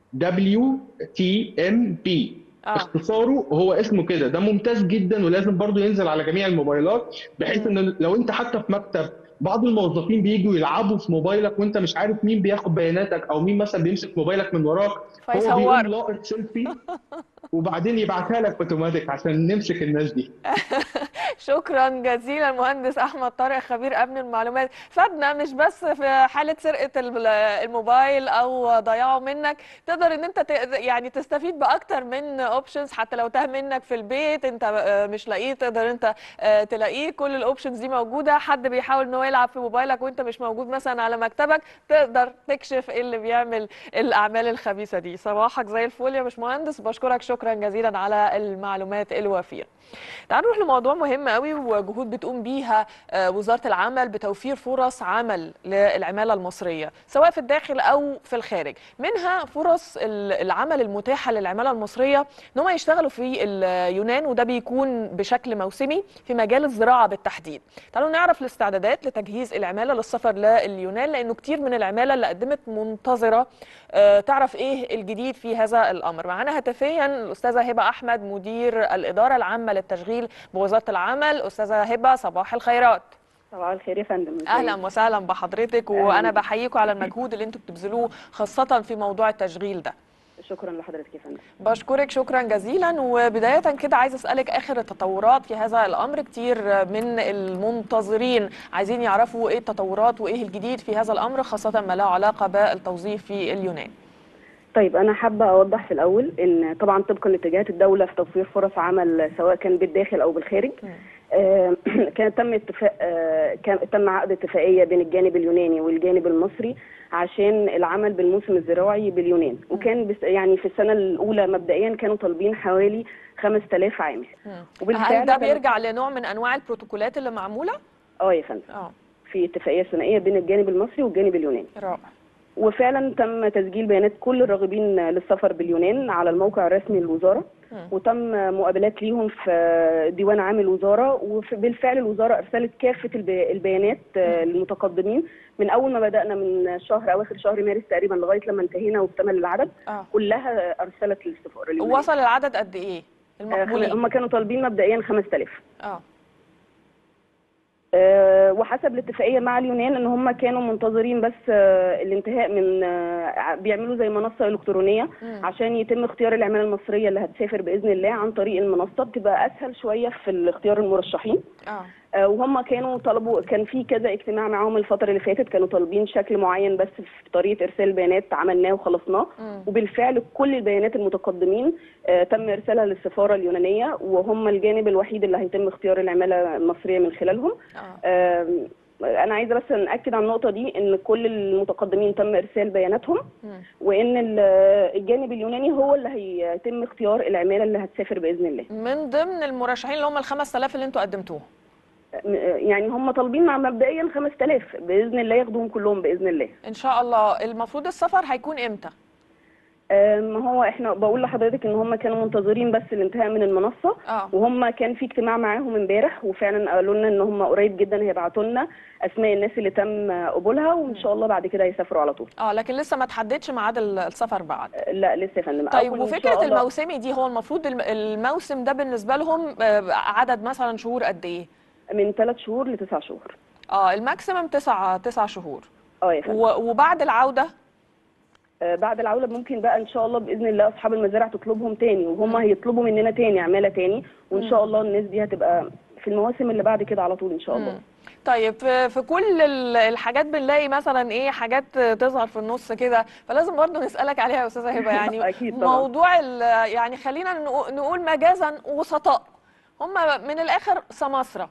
WTMP آه. اختصاره هو اسمه كده ده ممتاز جدا ولازم برضو ينزل على جميع الموبايلات بحيث ان لو انت حتى في مكتب بعض الموظفين بييجوا يلعبوا في موبايلك وانت مش عارف مين بياخد بياناتك او مين مثلا بيمسك موبايلك من وراك هو فيصورك. بيقوم لاقط سيلفي وبعدين يبعتها لك اوتوماتيك عشان نمسك الناس دي شكرا جزيلا المهندس احمد طارق خبير امن المعلومات فادنا مش بس في حاله سرقه ال- الموبايل او ضياعه منك تقدر ان انت ت- يعني تستفيد باكتر من اوبشنز حتى لو تاه منك في البيت انت آه، مش لاقيه تقدر انت آه، تلاقيه كل الاوبشنز دي موجوده حد بيحاول ان هو يلعب في موبايلك وانت مش موجود مثلا على مكتبك تقدر تكشف ايه اللي بيعمل الاعمال الخبيثه دي صباحك زي الفل يا باشمهندس بشكرك شكرا شكرا جزيلا على المعلومات الوافيه تعالوا نروح لموضوع مهم قوي وجهود بتقوم بيها آه، وزاره العمل بتوفير فرص عمل للعماله المصريه سواء في الداخل او في الخارج منها فرص ال- العمل المتاحه للعماله المصريه ان هم يشتغلوا في اليونان وده بيكون بشكل موسمي في مجال الزراعه بالتحديد تعالوا نعرف الاستعدادات لتجهيز العماله للسفر لليونان لانه كتير من العماله اللي قدمت منتظره آه، تعرف ايه الجديد في هذا الامر معانا هاتفيا الاستاذه هبه احمد مدير الاداره العامه للتشغيل بوزاره العمل استاذه هبه صباح الخيرات صباح الخير يا فندم إزيك؟ اهلا وسهلا بحضرتك وانا بحييكم على المجهود اللي انتم بتبذلوه خاصه في موضوع التشغيل ده شكرا لحضرتك يا فندم بشكرك شكرا جزيلا وبداية كده عايزة أسألك آخر التطورات في هذا الأمر كتير من المنتظرين عايزين يعرفوا إيه التطورات وإيه الجديد في هذا الأمر خاصة ما له علاقة بالتوظيف في اليونان طيب انا حابه اوضح في الاول ان طبعا طبقا لاتجاهات الدوله في توفير فرص عمل سواء كان بالداخل او بالخارج آه، كان تم اتفاق آه، كان تم عقد اتفاقيه بين الجانب اليوناني والجانب المصري عشان العمل بالموسم الزراعي باليونان وكان بس يعني في السنه الاولى مبدئيا كانوا طالبين حوالي 5000 عامل هل ده تم- بيرجع لنوع من أنواع البروتوكولات اللي معمولة؟ اه يا فندم اه في اتفاقيه ثنائيه بين الجانب المصري والجانب اليوناني رائع وفعلا تم تسجيل بيانات كل الراغبين للسفر باليونان على الموقع الرسمي للوزاره وتم مقابلات ليهم في ديوان عام الوزاره وبالفعل الوزاره ارسلت كافه البي- البيانات آه، للمتقدمين من اول ما بدانا من شهر اواخر شهر مارس تقريبا لغايه لما انتهينا واكتمل العدد آه. كلها ارسلت للسفاره اليونانيه وصل العدد قد إيه؟ المقبولين هم كانوا طالبين مبدئيا 5000 اه آه، وحسب الاتفاقيه مع اليونان ان هم كانوا منتظرين بس آه، الانتهاء من آه، بيعملوا زي منصه الكترونيه مم. عشان يتم اختيار العماله المصريه اللي هتسافر باذن الله عن طريق المنصه بتبقى اسهل شويه في اختيار المرشحين اه آه، وهم كانوا طلبوا كان في كذا اجتماع معاهم الفتره اللي فاتت كانوا طالبين شكل معين بس في طريقه ارسال البيانات عملناه وخلصناه مم. وبالفعل كل البيانات المتقدمين آه، تم ارسالها للسفاره اليونانيه وهم الجانب الوحيد اللي هيتم اختيار العماله المصريه من خلالهم آم، انا عايزه بس ناكد على النقطه دي ان كل المتقدمين تم ارسال بياناتهم وان ال- الجانب اليوناني هو اللي هيتم اختيار العماله اللي هتسافر باذن الله من ضمن المرشحين اللي هم ال 5000 اللي انتوا قدمتوهم يعني هم طالبين مع مبدئيا 5000 باذن الله ياخدوهم كلهم باذن الله ان شاء الله المفروض السفر هيكون امتى ما هو احنا بقول لحضرتك ان هم كانوا منتظرين بس الانتهاء من المنصه آه. وهم كان في اجتماع معاهم امبارح وفعلا قالوا لنا ان هم قريب جدا هيبعتوا لنا اسماء الناس اللي تم قبولها وان شاء الله بعد كده هيسافروا على طول اه لكن لسه ما تحددش ميعاد ال- السفر بعد لا لسه يا فندم طيب أول إن شاء وفكره الله- الموسمي دي هو المفروض الم- الموسم ده بالنسبه لهم آه، عدد مثلا شهور قد ايه من ثلاث شهور لتسع شهور اه الماكسيمم تسع تسع شهور اه يا فندم و- وبعد العوده آه، بعد العوده ممكن بقى ان شاء الله باذن الله اصحاب المزارع تطلبهم تاني وهم هيطلبوا مننا تاني عماله تاني وان شاء الله الناس دي هتبقى في المواسم اللي بعد كده على طول ان شاء الله طيب في في كل ال- الحاجات بنلاقي مثلا ايه حاجات تظهر في النص كده فلازم برضه نسالك عليها يا استاذه هبه يعني أكيد طبعاً. موضوع ال- يعني خلينا نقو- نقول مجازا وسطاء هم من الاخر سماسره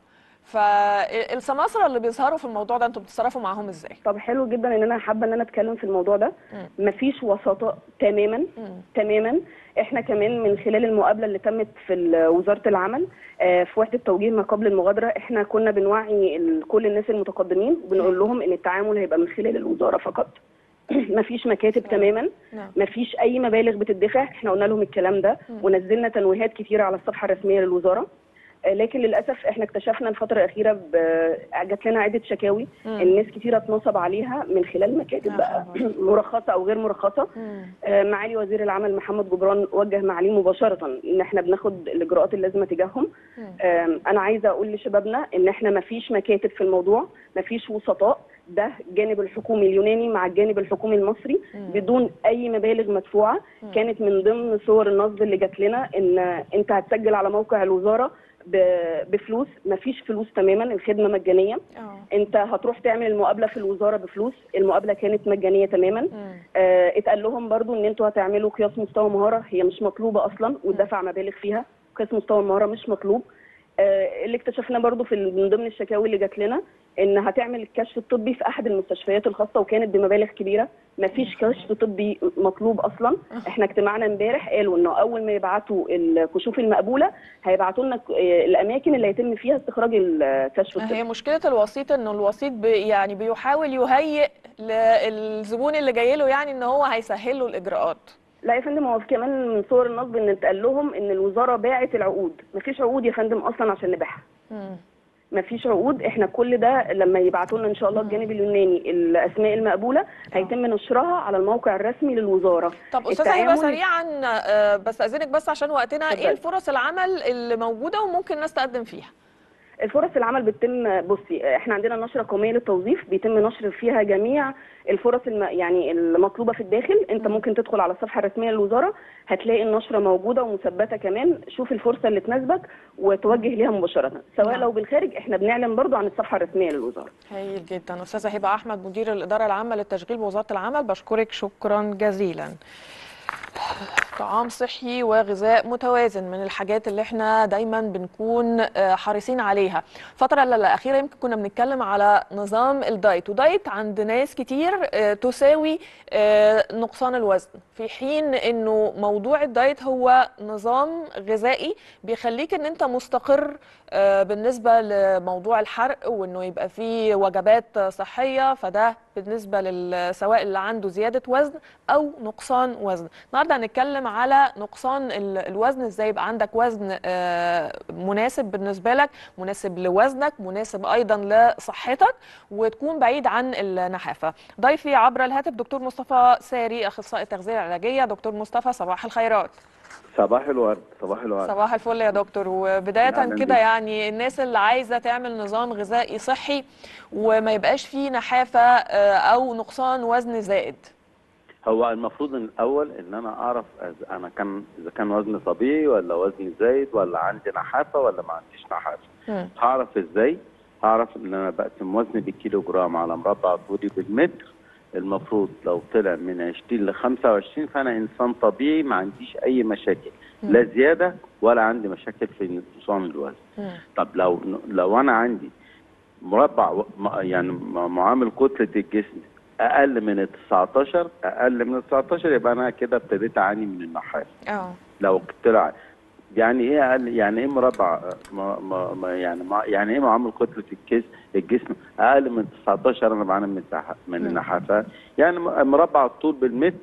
فالسماسره اللي بيظهروا في الموضوع ده انتوا بتتصرفوا معاهم ازاي؟ طب حلو جدا ان انا حابه ان انا اتكلم في الموضوع ده مفيش وساطه تماما تماما احنا كمان من خلال المقابله اللي تمت في ال- وزاره العمل آه، في وحده توجيه ما قبل المغادره احنا كنا بنوعي ال- كل الناس المتقدمين وبنقول لهم ان التعامل هيبقى من خلال الوزاره فقط مفيش مكاتب تماما نعم. مفيش اي مبالغ بتدفع احنا قلنا لهم الكلام ده مم. ونزلنا تنويهات كتيره على الصفحه الرسميه للوزاره آه، لكن للاسف احنا اكتشفنا الفتره الاخيره ب- جات لنا عده شكاوي مم. الناس كتيره اتنصب عليها من خلال مكاتب بقى مرخصه او غير مرخصه آه، معالي وزير العمل محمد جبران وجه معاليه مباشره ان احنا بناخد الاجراءات اللازمه تجاههم آم، انا عايزه اقول لشبابنا ان احنا ما فيش مكاتب في الموضوع ما فيش وسطاء ده الجانب الحكومي اليوناني مع الجانب الحكومي المصري مم. بدون اي مبالغ مدفوعه مم. كانت من ضمن صور النصب اللي جات لنا ان انت هتسجل على موقع الوزاره ب- بفلوس ما فيش فلوس تماما الخدمه مجانيه انت هتروح تعمل المقابله في الوزاره بفلوس المقابله كانت مجانيه تماما آه اتقال لهم برضو ان انتوا هتعملوا قياس مستوى مهاره هي مش مطلوبه اصلا ودفع مبالغ فيها قياس مستوى المهاره مش مطلوب آه اللي اكتشفناه برضو في ال- من ضمن الشكاوي اللي جات لنا ان هتعمل الكشف الطبي في احد المستشفيات الخاصه وكانت بمبالغ كبيره مفيش كشف طبي مطلوب اصلا احنا اجتماعنا امبارح قالوا انه اول ما يبعتوا الكشوف المقبوله هيبعتوا لنا ك- الاماكن اللي هيتم فيها استخراج الكشف الطبي هي مشكله الوسيط انه الوسيط بي يعني بيحاول يهيئ للزبون اللي جاي له يعني ان هو هيسهل له الاجراءات لا يا فندم هو كمان من صور النصب ان اتقال لهم ان الوزاره باعت العقود مفيش عقود يا فندم اصلا عشان نبيعها مفيش عقود احنا كل ده لما يبعتوا لنا ان شاء الله الجانب اليوناني الاسماء المقبوله هيتم نشرها على الموقع الرسمي للوزاره طب استاذه هبه التعامل- سريعا آه، بس اذنك بس عشان وقتنا ايه اتفضلي. الفرص العمل اللي موجوده وممكن الناس تقدم فيها الفرص العمل بتتم بصي احنا عندنا نشره قوميه للتوظيف بيتم نشر فيها جميع الفرص الم... يعني المطلوبه في الداخل انت ممكن تدخل على الصفحه الرسميه للوزاره هتلاقي النشره موجوده ومثبته كمان شوف الفرصه اللي تناسبك وتوجه ليها مباشره سواء نعم. لو بالخارج احنا بنعلن برضو عن الصفحه الرسميه للوزاره هايل جدا استاذه هبه احمد مدير الاداره العامه للتشغيل بوزاره العمل بشكرك شكرا جزيلا طعام صحي وغذاء متوازن من الحاجات اللي احنا دايما بنكون آه، حريصين عليها الفترة الأخيرة يمكن كنا بنتكلم على نظام الدايت ودايت عند ناس كتير آه، تساوي آه، نقصان الوزن في حين انه موضوع الدايت هو نظام غذائي بيخليك ان انت مستقر آه، بالنسبة لموضوع الحرق وانه يبقى فيه وجبات صحية فده بالنسبة لل- سواء اللي عنده زيادة وزن او نقصان وزن النهارده هنتكلم على نقصان ال- الوزن ازاي يبقى عندك وزن آه، مناسب بالنسبة لك مناسب لوزنك مناسب ايضا لصحتك وتكون بعيد عن النحافة ضيفي عبر الهاتف دكتور مصطفى ساري اخصائي التغذية العلاجية دكتور مصطفى صباح الخيرات صباح الورد صباح الورد صباح الفل يا دكتور وبداية أهلاً كده بيك. يعني الناس اللي عايزة تعمل نظام غذائي صحي وما يبقاش فيه نحافة آه، أو نقصان وزن زائد هو المفروض ان الاول ان انا اعرف إذا انا كان اذا كان وزني طبيعي ولا وزني زايد ولا عندي نحافه ولا ما عنديش نحافه هعرف ازاي هعرف ان انا بقسم وزني بالكيلو جرام على مربع طولي بالمتر المفروض لو طلع من 20 ل 25 فانا انسان طبيعي ما عنديش اي مشاكل لا زياده ولا عندي مشاكل في نقصان الوزن طب لو لو انا عندي مربع و- م- يعني م- معامل كتله الجسم اقل من ال 19 اقل من ال 19 يبقى انا كده ابتديت اعاني من النحافه اه لو طلع يعني ايه اقل يعني ايه مربع ما ما ما يعني ما يعني ايه معامل كتله الجسم الجسم اقل من 19 انا بعاني من التح- من النحافه يعني م- مربع الطول بالمتر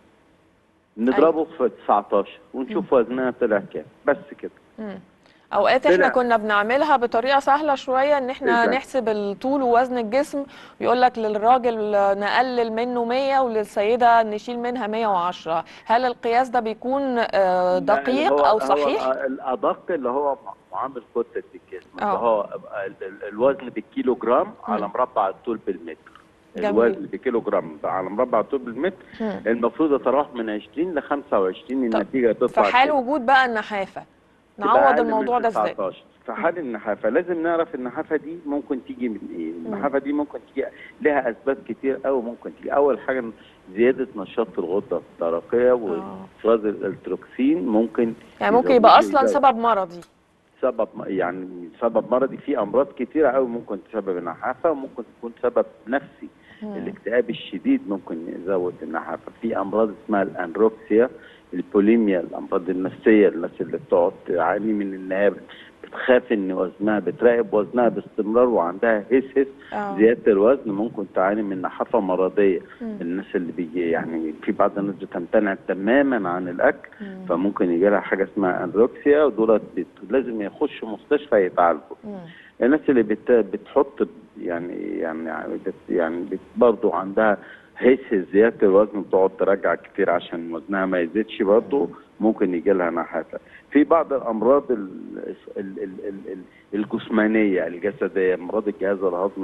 نضربه في 19 ونشوف وزنها طلع كام بس كده مم. اوقات احنا طلع. كنا بنعملها بطريقه سهله شويه ان احنا بالظبط. نحسب الطول ووزن الجسم يقول لك للراجل نقلل منه 100 وللسيده نشيل منها 110 هل القياس ده بيكون آه، لا، دقيق هو- او صحيح هو الادق اللي هو معامل كتله الجسم اللي آه. هو ال- ال- الوزن بالكيلو جرام على مربع الطول بالمتر جميل. الوزن بكيلو جرام على مربع الطول بالمتر مم. المفروض يتراوح من 20 ل 25 النتيجه في تطلع حال كده. وجود بقى النحافه تبقى نعوض أقل من الموضوع ده ازاي 19. في حال النحافه لازم نعرف النحافه دي ممكن تيجي من ايه النحافه دي ممكن تيجي لها اسباب كتير قوي ممكن تيجي اول حاجه زياده نشاط الغده الدرقيه وافراز الالتروكسين ممكن يعني ممكن يزود- يبقى اصلا يزود- سبب مرضي سبب يعني سبب مرضي في امراض كتيره قوي ممكن تسبب النحافه وممكن تكون سبب نفسي مم. الاكتئاب الشديد ممكن يزود النحافه في امراض اسمها الانروكسيا البوليميا الامراض النفسيه الناس اللي بتقعد تعاني من ان هي بتخاف ان وزنها بتراقب وزنها باستمرار وعندها هس هس آه. زياده الوزن ممكن تعاني من نحافه مرضيه مم. الناس اللي بيجي يعني في بعض الناس بتمتنع تماما عن الاكل فممكن يجي لها حاجه اسمها انروكسيا ودول بت- لازم يخشوا مستشفى يتعالجوا الناس اللي بت بتحط يعني يعني بت يعني بت برضه عندها هس زياده الوزن بتقعد ترجع كتير عشان وزنها ما يزيدش برضه ممكن يجي لها نحافه في بعض الامراض ال ال ال ال ال الجسمانيه الجسديه امراض الجهاز الهضمي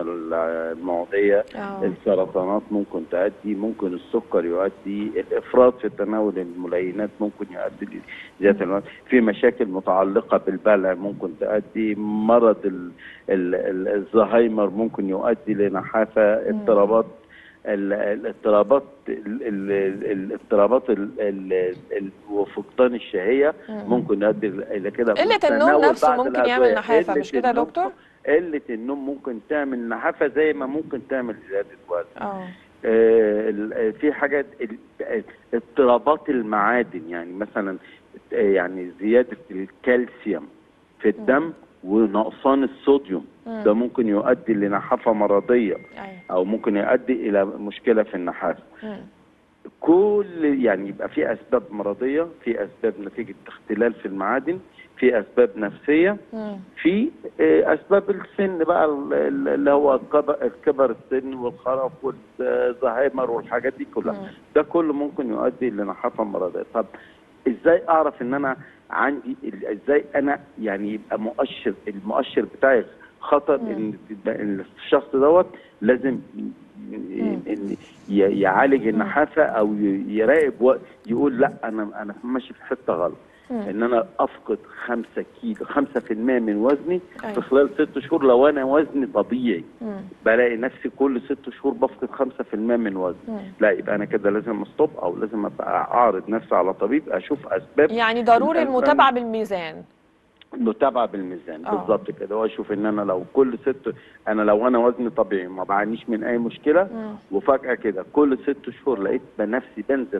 المعديه آه. السرطانات ممكن تؤدي ممكن السكر يؤدي الافراط في تناول الملينات ممكن يؤدي لزياده الوزن في مشاكل متعلقه بالبلع ممكن تؤدي مرض ال- ال- ال- الزهايمر ممكن يؤدي لنحافه اضطرابات ال- الاضطرابات ال- ال- الاضطرابات ال- ال- ال- وفقدان الشهيه مم. ممكن يؤدي الى كده قله النوم تناول نفسه بعض ممكن الأدوية. يعمل نحافه قلة مش كده يا النوم دكتور قله النوم ممكن تعمل نحافه زي ما ممكن تعمل زياده وزن اه آه، ال- آه، في حاجات ال- آه، اضطرابات المعادن يعني مثلا آه، يعني زياده الكالسيوم في الدم ونقصان الصوديوم مم. ده ممكن يؤدي لنحافه مرضيه أيوة. او ممكن يؤدي الى مشكله في النحاف مم. كل يعني يبقى في اسباب مرضيه في اسباب نتيجه اختلال في المعادن في اسباب نفسيه مم. في آه، اسباب السن بقى ال- ال- اللي هو كبر كبر السن والخرف والزهايمر والحاجات دي كلها ده كله ممكن يؤدي لنحافه مرضيه طب ازاي اعرف ان انا عندي ال- ازاي انا يعني يبقى مؤشر المؤشر بتاعي خطر ان إن الشخص دوت لازم إن ي- يعالج النحافه او ي- يراقب وقت يقول لا انا انا ماشي في حته غلط مم. ان انا افقد 5 كيلو 5% من وزني أيوة. في خلال 6 شهور لو انا وزني طبيعي مم. بلاقي نفسي كل ست شهور بفقد 5% من وزني مم. لا يبقى انا كده لازم استوب او لازم ابقى اعرض نفسي على طبيب اشوف اسباب يعني ضروري الأسباب- المتابعه بالميزان متابعه بالميزان آه. بالظبط كده هو اشوف ان انا لو كل ست انا لو انا وزني طبيعي ما بعانيش من اي مشكله مم. وفجاه كده كل ست شهور لقيت بنفسي بنزل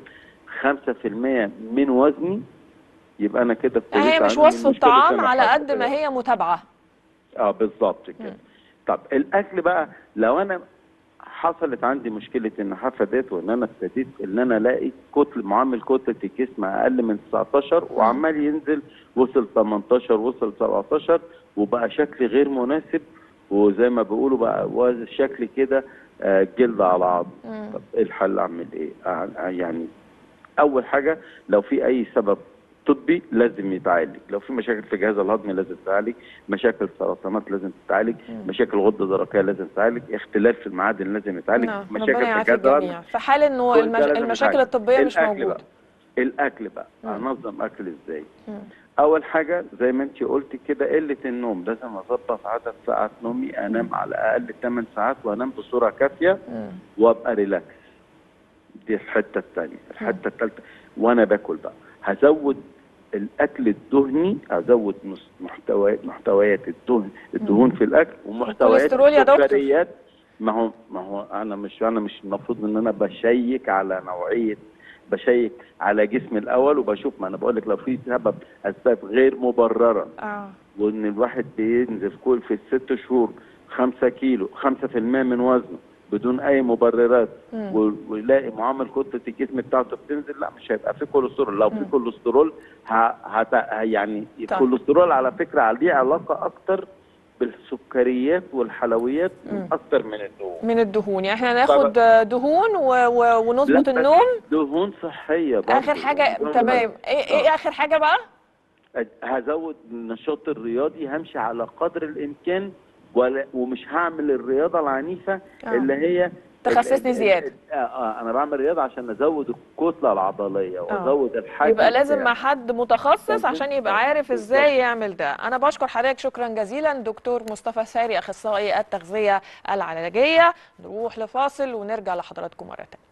5% من وزني يبقى انا كده ابتديت هي مش أعاني من وصفه مشكلة طعام على النحافة قد ما هي متابعه اه بالظبط كده طب الاكل بقى لو انا حصلت عندي مشكله النحافه ديت وان انا ابتديت ان انا الاقي كتل معامل كتله الجسم اقل من 19 وعمال ينزل وصل 18 وصل 17 وبقى شكلي غير مناسب وزي ما بيقولوا بقى وزن شكلي كده آه، جلد على عظم طب ايه الحل اعمل ايه؟ آه، آه، يعني اول حاجه لو في اي سبب طبي لازم يتعالج لو في مشاكل في الجهاز الهضمي لازم تتعالج مشاكل سرطانات لازم تتعالج مشاكل غده درقيه لازم تتعالج اختلاف في المعادن لازم يتعالج نعم مشاكل ربنا في يعافي الجهاز الهضمي الجميع في حال انه كل ده المش... لازم المشاكل يتعالج. الطبيه مش الأكل موجوده بقى. الاكل بقى مم. انظم اكل ازاي مم. اول حاجه زي ما انت قلت كده قله النوم لازم اظبط عدد ساعات نومي انام على الاقل 8 ساعات وانام بصوره كافيه مم. وابقى ريلاكس دي الحته الثانيه الحته الثالثه وانا باكل بقى هزود الاكل الدهني هزود مس- محتويات محتويات الدهن الدهون في الاكل ومحتويات الكوليسترول يا دكتور. السكريات ما هو ما هو انا مش انا مش المفروض ان انا بشيك على نوعيه بشيك على جسمي الاول وبشوف ما انا بقول لك لو في سبب اسباب غير مبرره اه وان الواحد بينزل كل في الست شهور 5 كيلو 5% من وزنه بدون اي مبررات مم. و- ويلاقي معامل كتله الجسم بتاعته بتنزل لا مش هيبقى في كوليسترول لو في كوليسترول ه... هت... ه- يعني الكوليسترول على فكره ليه علاقه اكتر بالسكريات والحلويات مم. اكتر من الدهون من الدهون يعني احنا ناخد دهون و... و... لا، ونظبط بس النوم دهون صحيه برضه. اخر حاجه دهون تمام ايه ايه اخر حاجه بقى هزود النشاط الرياضي همشي على قدر الامكان ولا ومش هعمل الرياضه العنيفه آه. اللي هي تخسسني ال- ال- زيادة. اه, آه انا بعمل رياضه عشان ازود الكتله العضليه وازود الحجم يبقى لازم بتاعي. مع حد متخصص عشان يبقى عارف ازاي يعمل ده انا بشكر حضرتك شكرا جزيلا دكتور مصطفى ساري اخصائي التغذيه العلاجيه نروح لفاصل ونرجع لحضراتكم مره تانية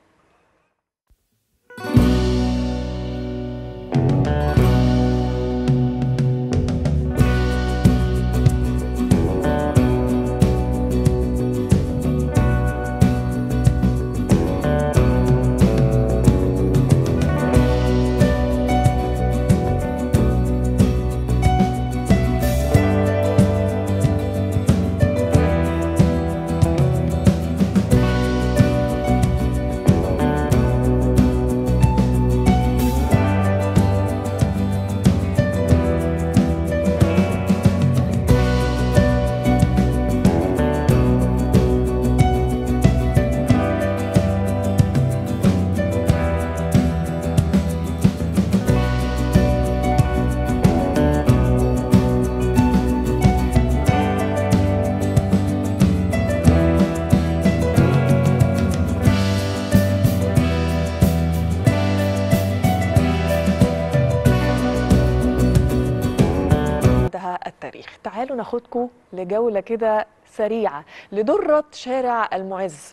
انتهى التاريخ تعالوا ناخدكم لجولة كده سريعة لدرة شارع المعز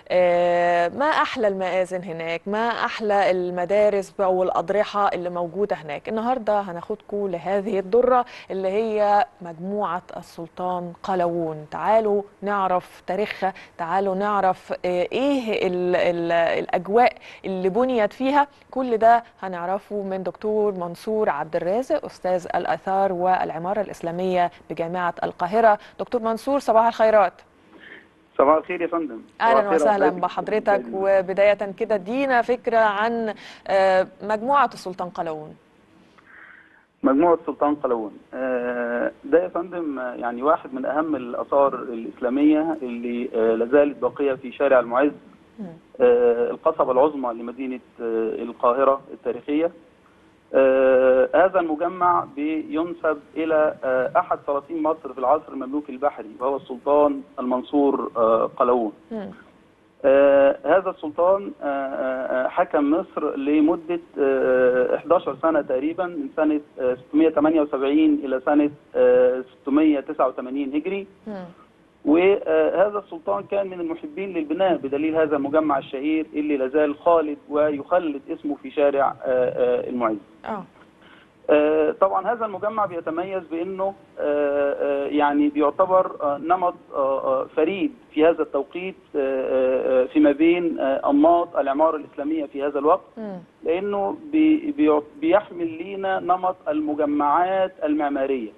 آه، ما احلى المآذن هناك ما احلى المدارس بقى والاضرحه اللي موجوده هناك النهارده هناخدكم لهذه الدره اللي هي مجموعه السلطان قلاوون تعالوا نعرف تاريخها تعالوا نعرف آه، ايه ال ال الاجواء اللي بنيت فيها كل ده هنعرفه من دكتور منصور عبد الرازق استاذ الاثار والعماره الاسلاميه بجامعه القاهره دكتور منصور صباح الخيرات صباح الخير يا فندم صباح اهلا الخير وسهلا وحضرتك. بحضرتك وبدايه كده ادينا فكره عن آه، مجموعه السلطان قلاوون مجموعة سلطان قلاوون آه، ده يا فندم آه، يعني واحد من أهم الآثار الإسلامية اللي آه، لازالت باقية في شارع المعز آه، القصبة العظمى لمدينة آه، القاهرة التاريخية آه، هذا المجمع بينسب إلى آه، أحد سلاطين مصر في العصر المملوكي البحري وهو السلطان المنصور آه، قلاوون آه هذا السلطان آه آه حكم مصر لمدة آه 11 سنة تقريبا من سنة آه 678 إلى سنة آه 689 هجري وهذا السلطان كان من المحبين للبناء بدليل هذا المجمع الشهير اللي لازال خالد ويخلد اسمه في شارع آه آه المعز اه آه، طبعا هذا المجمع بيتميز بانه آه، آه، يعني بيعتبر آه، نمط آه، آه، فريد في هذا التوقيت آه، آه، آه، فيما بين آه، انماط العماره الاسلاميه في هذا الوقت لانه بي- بي- بيحمل لينا نمط المجمعات المعماريه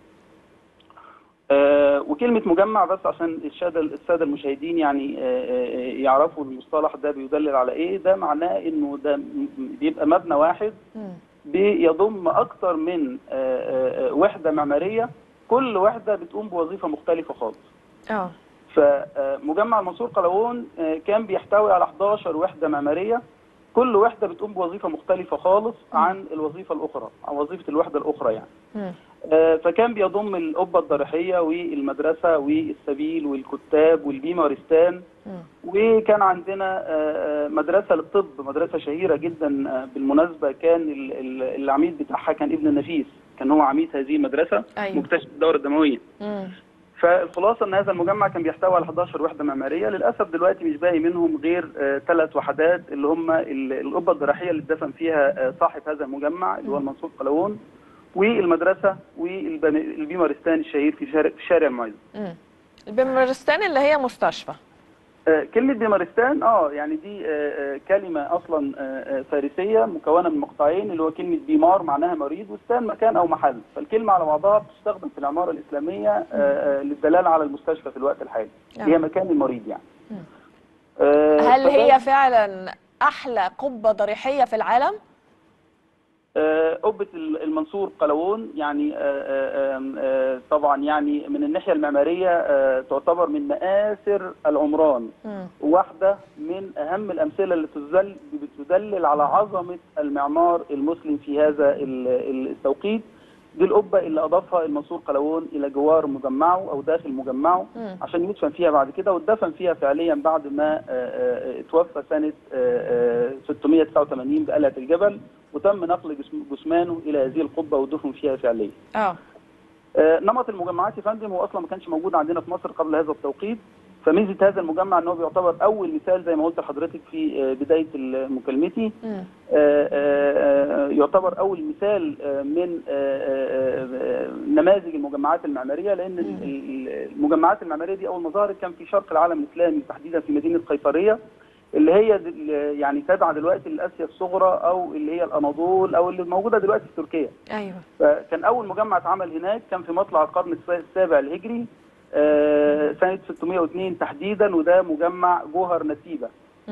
آه، وكلمة مجمع بس عشان السادة السادة المشاهدين يعني آه، آه، يعرفوا المصطلح ده بيدلل على ايه ده معناه انه ده م- بيبقى مبنى واحد بيضم اكتر من آه، آه، آه، وحدة معمارية كل وحدة بتقوم بوظيفة مختلفة خالص اه فمجمع المنصور قلاوون آه، كان بيحتوي على 11 وحدة معمارية كل وحدة بتقوم بوظيفة مختلفة خالص عن الوظيفة الأخرى عن وظيفة الوحدة الأخرى يعني آه، فكان بيضم القبة الضريحية والمدرسة والسبيل والكتاب والبيمة ورستان وكان عندنا آه، آه، مدرسة للطب مدرسة شهيرة جدا آه، بالمناسبة كان ال- ال- العميد بتاعها كان ابن النفيس كان هو عميد هذه المدرسة أيوة. مكتشف الدورة الدموية فالخلاصه ان هذا المجمع كان بيحتوي على 11 وحده معماريه للاسف دلوقتي مش باقي منهم غير ثلاث وحدات اللي هم ال- القبه الضريحيه اللي اتدفن فيها آه، صاحب هذا المجمع اللي هو المنصور قلاوون والمدرسه والبيمارستان الشهير في شارع في شارع المعز مم. البمرستان اللي هي مستشفى آه، كلمة بيمارستان اه يعني دي آه، آه، كلمة أصلا آه، آه، فارسية مكونة من مقطعين اللي هو كلمة بيمار معناها مريض وستان مكان أو محل فالكلمة على بعضها بتستخدم في العمارة الإسلامية آه، آه، للدلالة على المستشفى في الوقت الحالي آه. هي مكان المريض يعني آه، هل فده- هي فعلا احلى قبه ضريحيه في العالم آه، قبة ال- المنصور قلاوون يعني آه، آه، آم، آه، طبعا يعني من الناحية المعمارية آه، تعتبر من مآثر العمران واحدة من أهم الأمثلة اللي تدل بتدلل على عظمة المعمار المسلم في هذا ال- ال- التوقيت دي القبة اللي أضافها المنصور قلاوون إلى جوار مجمعه أو داخل مجمعه مم. عشان يدفن فيها بعد كده واتدفن فيها فعليا بعد ما آه، آه، اتوفى سنة آه، آه، 689 بقلعة الجبل وتم نقل جسم- جثمانه إلى هذه القبة والدفن فيها فعليا اه آه، نمط المجمعات يا فندم هو اصلا ما كانش موجود عندنا في مصر قبل هذا التوقيت فميزه هذا المجمع ان هو بيعتبر اول مثال زي ما قلت لحضرتك في آه، بدايه ال- مكالمتي آه، آه، آه، يعتبر اول مثال آه، من آه، آه، آه، نماذج المجمعات المعماريه لان ال- ال- المجمعات المعماريه دي اول ما ظهرت كان في شرق العالم الاسلامي تحديدا في مدينه قيصريه اللي هي دل- يعني تابعه دلوقتي لاسيا الصغرى او اللي هي الاناضول او اللي موجوده دلوقتي في تركيا ايوه فكان اول مجمع اتعمل هناك كان في مطلع القرن الس- السابع الهجري آه، سنه 602 تحديدا وده مجمع جوهر نسيبه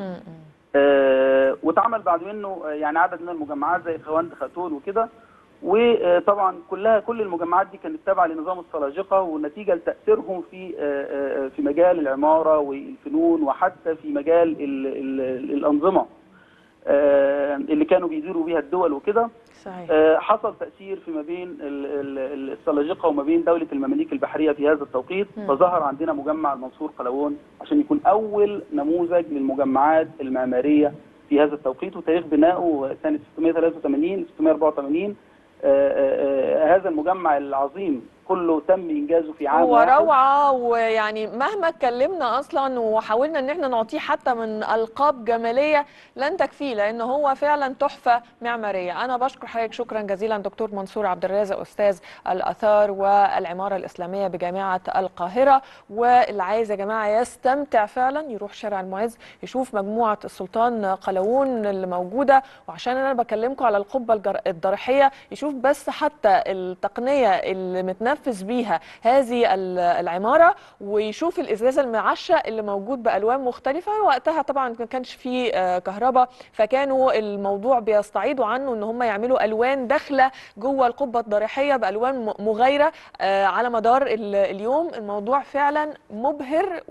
آه، واتعمل بعد منه آه، يعني عدد من المجمعات زي خوند خاتون وكده وطبعا كلها كل المجمعات دي كانت تابعه لنظام السلاجقه ونتيجه لتاثيرهم في آه، آه، في مجال العماره والفنون وحتى في مجال ال- ال- الانظمه آه، اللي كانوا بيديروا بيها الدول وكده صحيح آه، حصل تأثير فيما بين ال- ال- السلاجقة وما بين دولة المماليك البحرية في هذا التوقيت مم. فظهر عندنا مجمع المنصور قلاوون عشان يكون أول نموذج للمجمعات المعمارية في هذا التوقيت وتاريخ بنائه سنة 683 684 آه، آه، آه، هذا المجمع العظيم كله تم انجازه في عام هو واحد. روعة ويعني مهما اتكلمنا اصلا وحاولنا ان احنا نعطيه حتى من القاب جمالية لن تكفيه لان هو فعلا تحفة معمارية انا بشكر حضرتك شكرا جزيلا دكتور منصور عبد الرازق استاذ الاثار والعمارة الاسلامية بجامعة القاهرة واللي عايز يا جماعة يستمتع فعلا يروح شارع المعز يشوف مجموعة السلطان قلاوون اللي موجودة وعشان انا بكلمكم على القبة الجر- الضريحية يشوف بس حتى التقنية اللي متنفذ بيها هذه ال- العمارة ويشوف الإزاز المعشة اللي موجود بألوان مختلفة وقتها طبعا ما كانش فيه آه، كهرباء فكانوا الموضوع بيستعيضوا عنه ان هم يعملوا ألوان داخلة جوه القبة الضريحية بألوان م- مغايرة آه، على مدار ال- اليوم الموضوع فعلا مبهر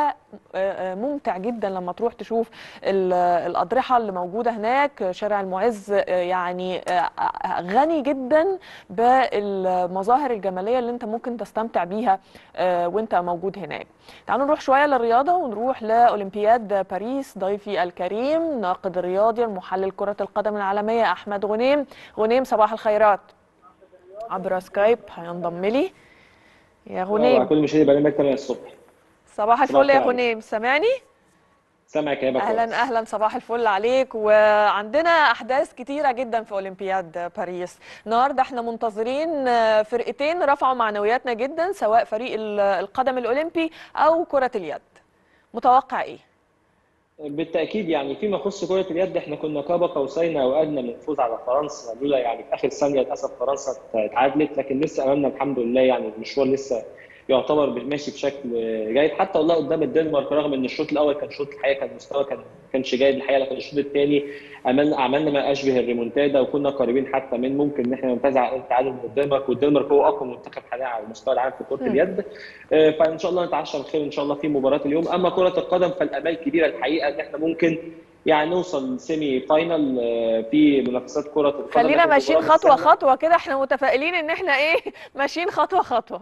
وممتع جدا لما تروح تشوف ال- الأضرحة اللي موجودة هناك شارع المعز آه، يعني آه، غني جدا بالمظاهر الجمالية اللي انت ممكن تستمتع بيها آه، وانت موجود هناك تعالوا نروح شوية للرياضة ونروح لأولمبياد باريس ضيفي الكريم ناقد الرياضي المحلل كرة القدم العالمية أحمد غنيم غنيم صباح الخيرات عبر سكايب هينضم لي يا غنيم كل مشاهدي برنامج 8 الصبح صباح الفل يا الخير. غنيم سامعني سامعك يا هبه كويس. اهلا اهلا صباح الفل عليك وعندنا احداث كتيره جدا في اولمبياد باريس النهارده احنا منتظرين آه، فرقتين رفعوا معنوياتنا جدا سواء فريق ال- القدم الاولمبي او كره اليد متوقع ايه بالتاكيد يعني فيما يخص كره اليد احنا كنا قاب قوسين او ادنى من الفوز على فرنسا لولا يعني في اخر ثانيه للاسف فرنسا اتعادلت لكن لسه امامنا الحمد لله يعني المشوار لسه يعتبر ماشي بشكل جيد حتى والله قدام الدنمارك رغم ان الشوط الاول كان شوط الحقيقه كان مستوى كان كانش جيد الحقيقه لكن الشوط الثاني عملنا عملنا ما اشبه الريمونتادا وكنا قريبين حتى من ممكن ان احنا ننتزع التعادل من الدنمارك والدنمارك هو اقوى منتخب حاليا على المستوى العام في كره مم. اليد آه، فان شاء الله نتعشى بخير ان شاء الله في مباراه اليوم اما كره القدم فالامال كبيره الحقيقه ان احنا ممكن يعني نوصل سيمي فاينل آه، في منافسات كره القدم خلينا لكن ماشيين المباراة خطوه بالسهل. خطوه كده احنا متفائلين ان احنا ايه ماشيين خطوه خطوه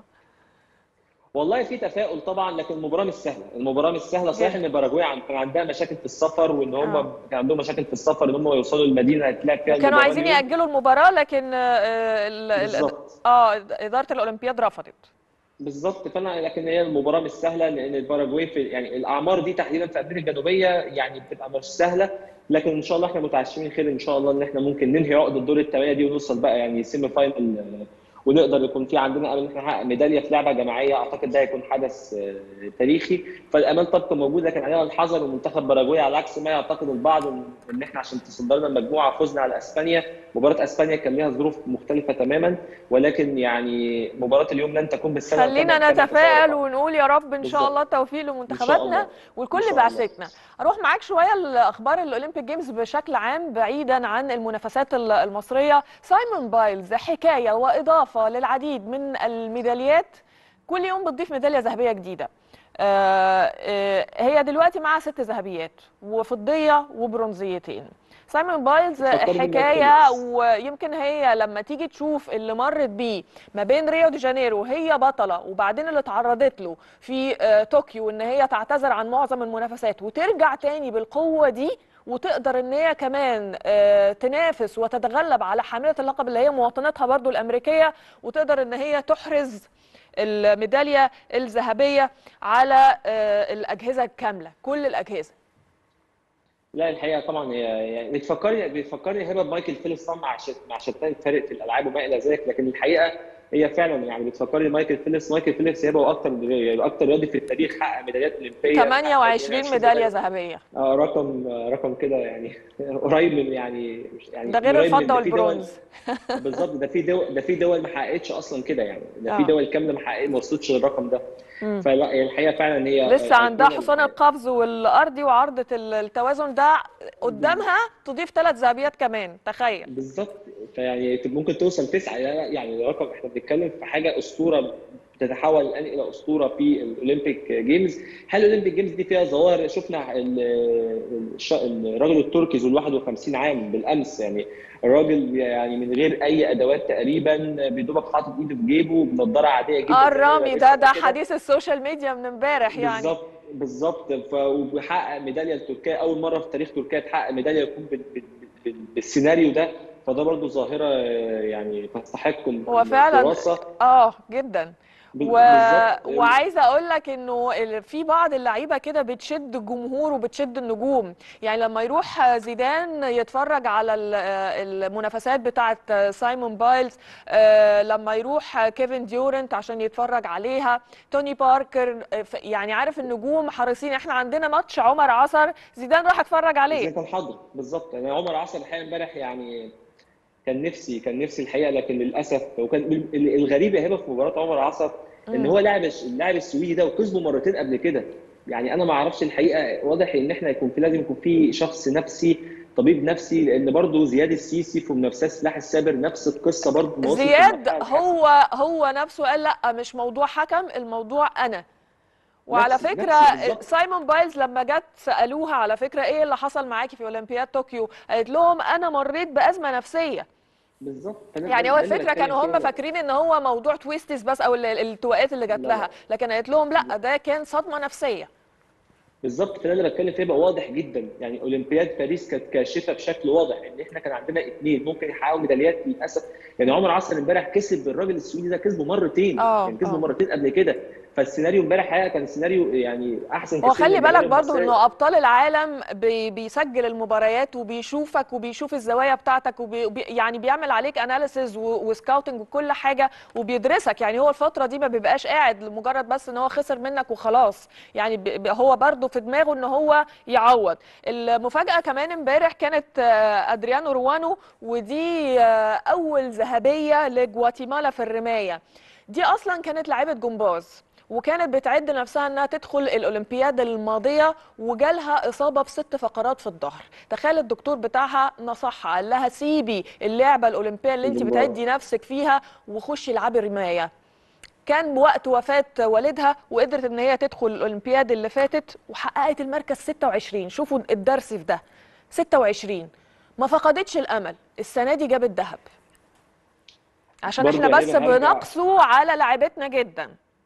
والله في تفاؤل طبعا لكن المباراه مش سهله، المباراه مش سهله صحيح ان باراجواي عن- كان عندها مشاكل في السفر وان هم آه. كان عندهم مشاكل في السفر ان هم يوصلوا المدينه اللي هتلعب فيها كانوا المباراة عايزين اليوم. ياجلوا المباراه لكن آه، ال- ال- بالظبط. اه اداره الاولمبياد رفضت بالظبط فانا لكن هي المباراه مش سهله لان الباراجواي في يعني الاعمار دي تحديدا في امريكا الجنوبيه يعني بتبقى مش سهله لكن ان شاء الله احنا متعشمين خير ان شاء الله ان احنا ممكن ننهي عقد الدور الثمانيه دي ونوصل بقى يعني سيمي فاينل آه، ونقدر يكون في عندنا امل ان احنا نحقق ميداليه في لعبه جماعيه اعتقد ده هيكون حدث آه، تاريخي فالامال تبقى موجوده لكن علينا الحذر ومنتخب باراجواي على عكس ما يعتقد البعض ان إن احنا عشان تصدر لنا المجموعه فزنا على اسبانيا مباراه اسبانيا كان ليها ظروف مختلفه تماما ولكن يعني مباراه اليوم لن تكون بالسنه خلينا نتفائل ونقول يا رب ان شاء بالظبط. الله التوفيق لمنتخباتنا الله. والكل إن شاء الله. بعثتنا اروح معاك شويه لاخبار الاولمبيك جيمز بشكل عام بعيدا عن المنافسات ال- المصريه سايمون بايلز حكايه واضافه للعديد من الميداليات كل يوم بتضيف ميداليه ذهبيه جديده آه، آه، هي دلوقتي معاها ست ذهبيات وفضيه وبرونزيتين سايمون بايلز فكرني حكايه بالتنس. ويمكن هي لما تيجي تشوف اللي مرت بيه ما بين ريو دي جانيرو هي بطله وبعدين اللي اتعرضت له في آه، طوكيو ان هي تعتذر عن معظم المنافسات وترجع تاني بالقوه دي وتقدر ان هي كمان آه، تنافس وتتغلب على حامله اللقب اللي هي مواطنتها برضو الامريكيه وتقدر ان هي تحرز الميداليه الذهبيه على آه، الاجهزه الكامله كل الاجهزه لا الحقيقه طبعا هي يعني بتفكرني بتفكرني هبه بمايكل فيليبس طبعا مع شت- مع شتان فارق في الالعاب وما الى ذلك لكن الحقيقه هي فعلا يعني بتفكرني مايكل فيليبس مايكل فيليبس هبه واكثر اكثر رياضي في التاريخ حقق ميداليات اولمبيه 28 ميداليه ذهبيه اه رقم رقم كده يعني قريب من يعني مش يعني ده غير قريب من- الفضه ده في دول- والبرونز بالظبط ده في دول ده في دول ما حققتش اصلا كده يعني ده في آه. دول كامله ما حققت ما وصلتش للرقم ده مم. فلا هي الحقيقه فعلا هي لسه عندها أيقونة حصان القفز والارضي وعرضه ال- التوازن ده قدامها تضيف ثلاث ذهبيات كمان تخيل بالظبط فيعني ممكن توصل تسعه يعني يعني رقم احنا بنتكلم في حاجه اسطوره بتتحول الان الى اسطوره في الاولمبيك جيمز هل الاولمبيك جيمز دي فيها ظواهر شفنا ال- الش- الراجل التركي ذو 51 عام بالامس يعني الراجل يعني من غير اي ادوات تقريبا بدوبك حاطط ايده في جيبه بنضاره عاديه جدا اه الرامي ده ده كده. حديث السوشيال ميديا من امبارح يعني بالظبط بالظبط ف- وبيحقق ميداليه لتركيا اول مره في تاريخ تركيا تحقق ميداليه يكون بال- بال- بال- بالسيناريو ده ف- فده برضو ظاهره آه، يعني تستحق ال- هو فعلا الدراسه اه جدا بال- و... بالظبط. وعايزه اقول لك انه ال- في بعض اللعيبه كده بتشد الجمهور وبتشد النجوم يعني لما يروح زيدان يتفرج على ال- المنافسات بتاعه سايمون بايلز آه، لما يروح كيفن ديورنت عشان يتفرج عليها توني باركر آه، ف- يعني عارف النجوم حريصين احنا عندنا ماتش عمر عصر زيدان راح اتفرج عليه زي كان حاضر بالظبط يعني عمر عصر الحقيقه امبارح يعني كان نفسي كان نفسي الحقيقه لكن للاسف وكان ال- الغريب يا هبه في مباراه عمر عصر ان مم. هو لاعب اللاعب السويدي ده وكسبه مرتين قبل كده يعني انا ما اعرفش الحقيقه واضح ان احنا يكون في لازم يكون في شخص نفسي طبيب نفسي لان برضه زياد السيسي في منافسات سلاح السابر نفس القصه برضه ما وصل في زياد المرحلة هو هو نفسه قال لا مش موضوع حكم الموضوع انا وعلى نفس- فكره نفس بالظبط. سايمون بايلز لما جت سالوها على فكره ايه اللي حصل معاكي في اولمبياد طوكيو قالت لهم انا مريت بازمه نفسيه بالظبط فده- يعني هو ده اللي الفكره بتكلم كانوا هم فيه. فاكرين ان هو موضوع تويستس بس او ال- الالتواءات اللي جات لا، لها لكن قالت لهم لا ده كان صدمه نفسيه بالظبط فده اللي بتكلم فيه بقى واضح جدا يعني اولمبياد باريس كانت كاشفه بشكل واضح ان احنا كان عندنا اثنين ممكن يحققوا ميداليات للاسف يعني عمر عصر امبارح كسب الراجل السويدي ده كسبه مرتين آه، يعني كسبه آه. مرتين قبل كده فالسيناريو امبارح حقيقه كان سيناريو يعني احسن هو كتير خلي من بالك المباريات برضو المصرية. انه ابطال العالم بي بيسجل المباريات وبيشوفك وبيشوف الزوايا بتاعتك وبي وبي- يعني بيعمل عليك اناليسز وسكاوتنج وكل حاجه وبيدرسك يعني هو الفتره دي ما بيبقاش قاعد لمجرد بس ان هو خسر منك وخلاص يعني ب- ب- هو برضو في دماغه ان هو يعوض المفاجاه كمان امبارح كانت آه، ادريانو روانو ودي آه، اول ذهبيه لجواتيمالا في الرمايه دي اصلا كانت لاعيبه جمباز وكانت بتعد نفسها انها تدخل الاولمبياد الماضيه وجالها اصابه في ست فقرات في الظهر تخيل الدكتور بتاعها نصحها قال لها سيبي اللعبه الاولمبيه اللي انت الجمباز. بتعدي نفسك فيها وخشي العبي رمايه كان وقت وفاة والدها وقدرت ان هي تدخل الاولمبياد اللي فاتت وحققت المركز 26 شوفوا الدرس في ده 26 ما فقدتش الامل السنه دي جابت ذهب عشان برضه احنا يا بس هبة هرجع- بنقصه على لعيبتنا جدا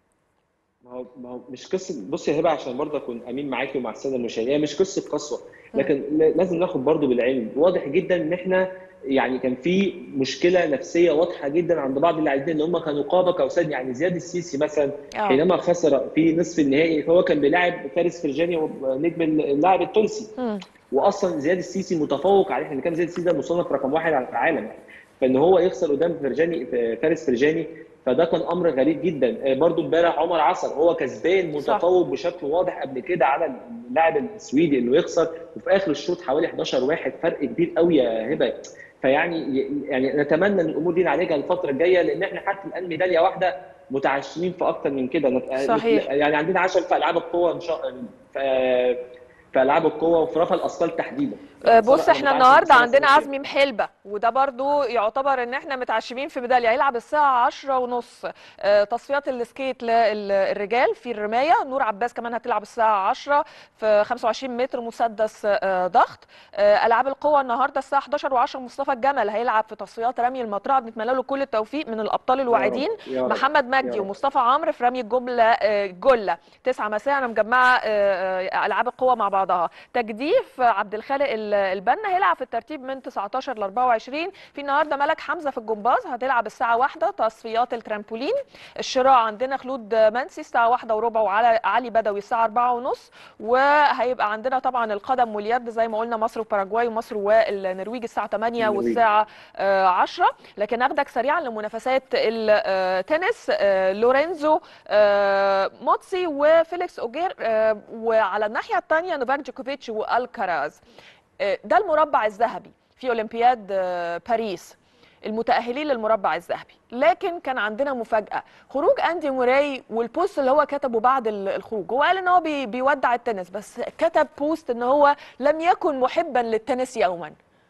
ما هو ما هو مش قصه بصي يا هبه عشان برضه اكون امين معاكي ومع الساده المشاهدين هي مش قصه قسوه لكن ل- لازم ناخد برضه بالعلم واضح جدا ان احنا يعني كان في مشكله نفسيه واضحه جدا عند بعض اللاعبين اللي هم كانوا قابه كوساد يعني زياد السيسي مثلا آه. حينما خسر في نصف النهائي فهو كان بيلاعب فارس فرجاني نجم اللاعب التونسي مم. واصلا زياد السيسي متفوق عليه احنا كان زياد السيسي ده مصنف رقم واحد على العالم فان هو يخسر قدام فرجاني فارس فرجاني فده كان امر غريب جدا آه، برضو امبارح عمر عصر هو كسبان صح. متفوق بشكل واضح قبل كده على اللاعب السويدي انه يخسر وفي اخر الشوط حوالي 11 واحد فرق كبير قوي يا هبه فيعني يعني نتمنى ان الامور دي نعالجها الفتره الجايه لان احنا حتى الان ميداليه واحده متعشمين في اكتر من كده نت- صحيح. يعني عندنا عشم في العاب القوه ان شاء في في العاب القوه وفي رفع الاثقال تحديدا آه، بص صراحة احنا متعشم النهارده بصراحة عندنا في عزمي محلبة وده برضو يعتبر ان احنا متعشمين في ميداليه هيلعب الساعه 10 ونص آه، تصفيات السكيت للرجال في الرمايه نور عباس كمان هتلعب الساعه 10 في 25 متر مسدس آه، ضغط آه، العاب القوه النهارده الساعه 11 و10 مصطفى الجمل هيلعب في تصفيات رمي المطرقه بنتمنى له كل التوفيق من الابطال الواعدين يا رب. محمد يا مجدي رب. ومصطفى عمرو في رمي الجمله آه، جله 9 مساء انا مجمعه آه، آه، العاب القوه مع بعضها تجديف عبد الخالق ال- البنا هيلعب في الترتيب من 19 ل 24 في النهارده ملك حمزه في الجمباز هتلعب الساعه 1 تصفيات الترامبولين الشراع عندنا خلود منسي الساعه 1 وربع وعلي علي بدوي الساعه 4 ونص وهيبقى عندنا طبعا القدم واليد زي ما قلنا مصر وباراجواي ومصر والنرويج الساعه 8 النرويج. والساعه آه، 10 لكن اخدك سريعا لمنافسات التنس آه، لورينزو آه، موتسي وفيليكس اوجير آه، وعلى الناحيه الثانيه نوفاك جوكوفيتش والكاراز آه، ده المربع الذهبي في اولمبياد آه، باريس المتأهلين للمربع الذهبي لكن كان عندنا مفاجأة خروج أندي موراي والبوست اللي هو كتبه بعد ال- الخروج هو قال ان هو بي بيودع التنس بس كتب بوست ان هو لم يكن محبا للتنس يوما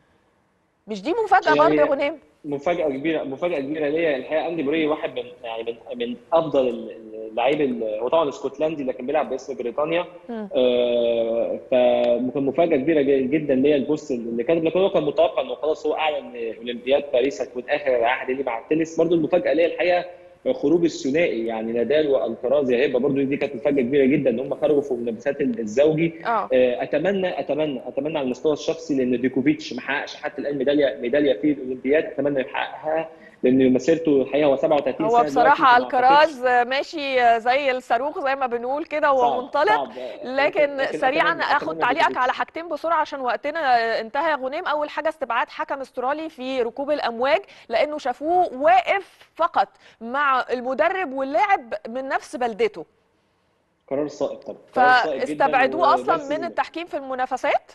مش دي مفاجأة هي- برضه يا هي غنيم مفاجأة كبيرة مفاجأة كبيرة ليا الحقيقة أندي بوري واحد من يعني من من أفضل اللعيب ال- هو طبعا اسكتلندي لكن بيلعب باسم بريطانيا مم. آه، فكان مفاجأة كبيرة ج- جدا ليا البوست اللي كاتب لكن هو كان متوقع إنه خلاص هو أعلن إن أولمبياد باريس هتكون آخر عهد ليه مع التنس برضه المفاجأة ليا الحقيقة خروج الثنائي يعني نادال والكراز يا هبه برضو دي كانت مفاجاه كبيره جدا ان هم خرجوا في المنافسات الزوجي اه آه، اتمنى اتمنى اتمنى على المستوى الشخصي لان ديكوفيتش ما حققش حتى الان ميداليه ميداليه في الاولمبياد اتمنى يحققها لان مسيرته الحقيقه هو 37 سنه هو بصراحة دلوقتي، فما أعتقدش- الكراز ماشي زي الصاروخ زي ما بنقول كده وهو صعب- منطلق صعب. لكن لكن سريعا أتمنى- اخد أتمنى تعليقك ديكوفيتش. على حاجتين بسرعة عشان وقتنا انتهى يا غنيم اول حاجة استبعاد حكم استرالي في ركوب الامواج لانه شافوه واقف فقط مع المدرب واللاعب من نفس بلدته قرار صائب طبعا قرار صائب جداً فاستبعدوه اصلا وبس- من التحكيم في المنافسات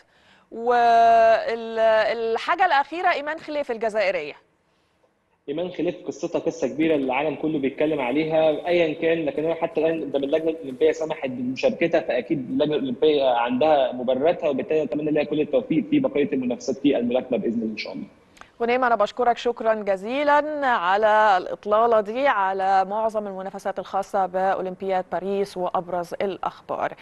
والحاجة الأخيرة إيمان خليف الجزائرية ايمان خليف قصتها قصه كبيره اللي العالم كله بيتكلم عليها ايا كان لكن هو حتى الان ده من اللجنه الاولمبيه سمحت بمشاركتها فاكيد اللجنه الاولمبيه عندها مبرراتها وبالتالي اتمنى لها كل التوفيق في بقيه المنافسات في الملاكمه باذن الله ان شاء الله غنيم أنا بشكرك شكرا جزيلا على الإطلالة دي على معظم المنافسات الخاصة بأولمبياد باريس وأبرز الأخبار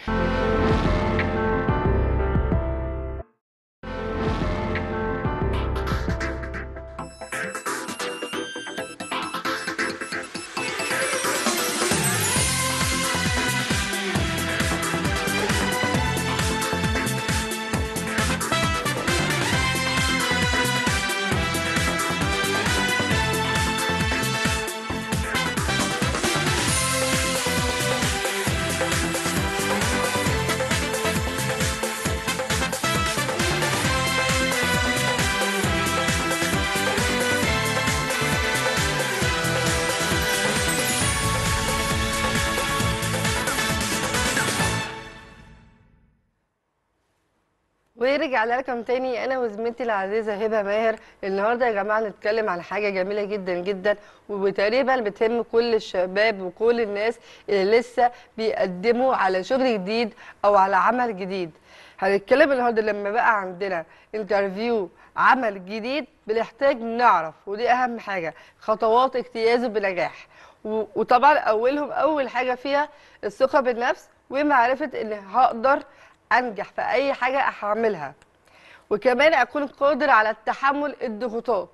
ورجعنا لكم تاني انا وزميلتي العزيزه هبه ماهر النهارده يا جماعه نتكلم عن حاجه جميله جدا جدا وتقريبا بتهم كل الشباب وكل الناس اللي لسه بيقدموا على شغل جديد او على عمل جديد هنتكلم النهارده لما بقى عندنا انترفيو عمل جديد بنحتاج نعرف ودي اهم حاجه خطوات اجتيازه بنجاح و- وطبعا اولهم اول حاجه فيها الثقه بالنفس ومعرفه ان هقدر انجح في اي حاجه هعملها وكمان اكون قادر على تحمل الضغوطات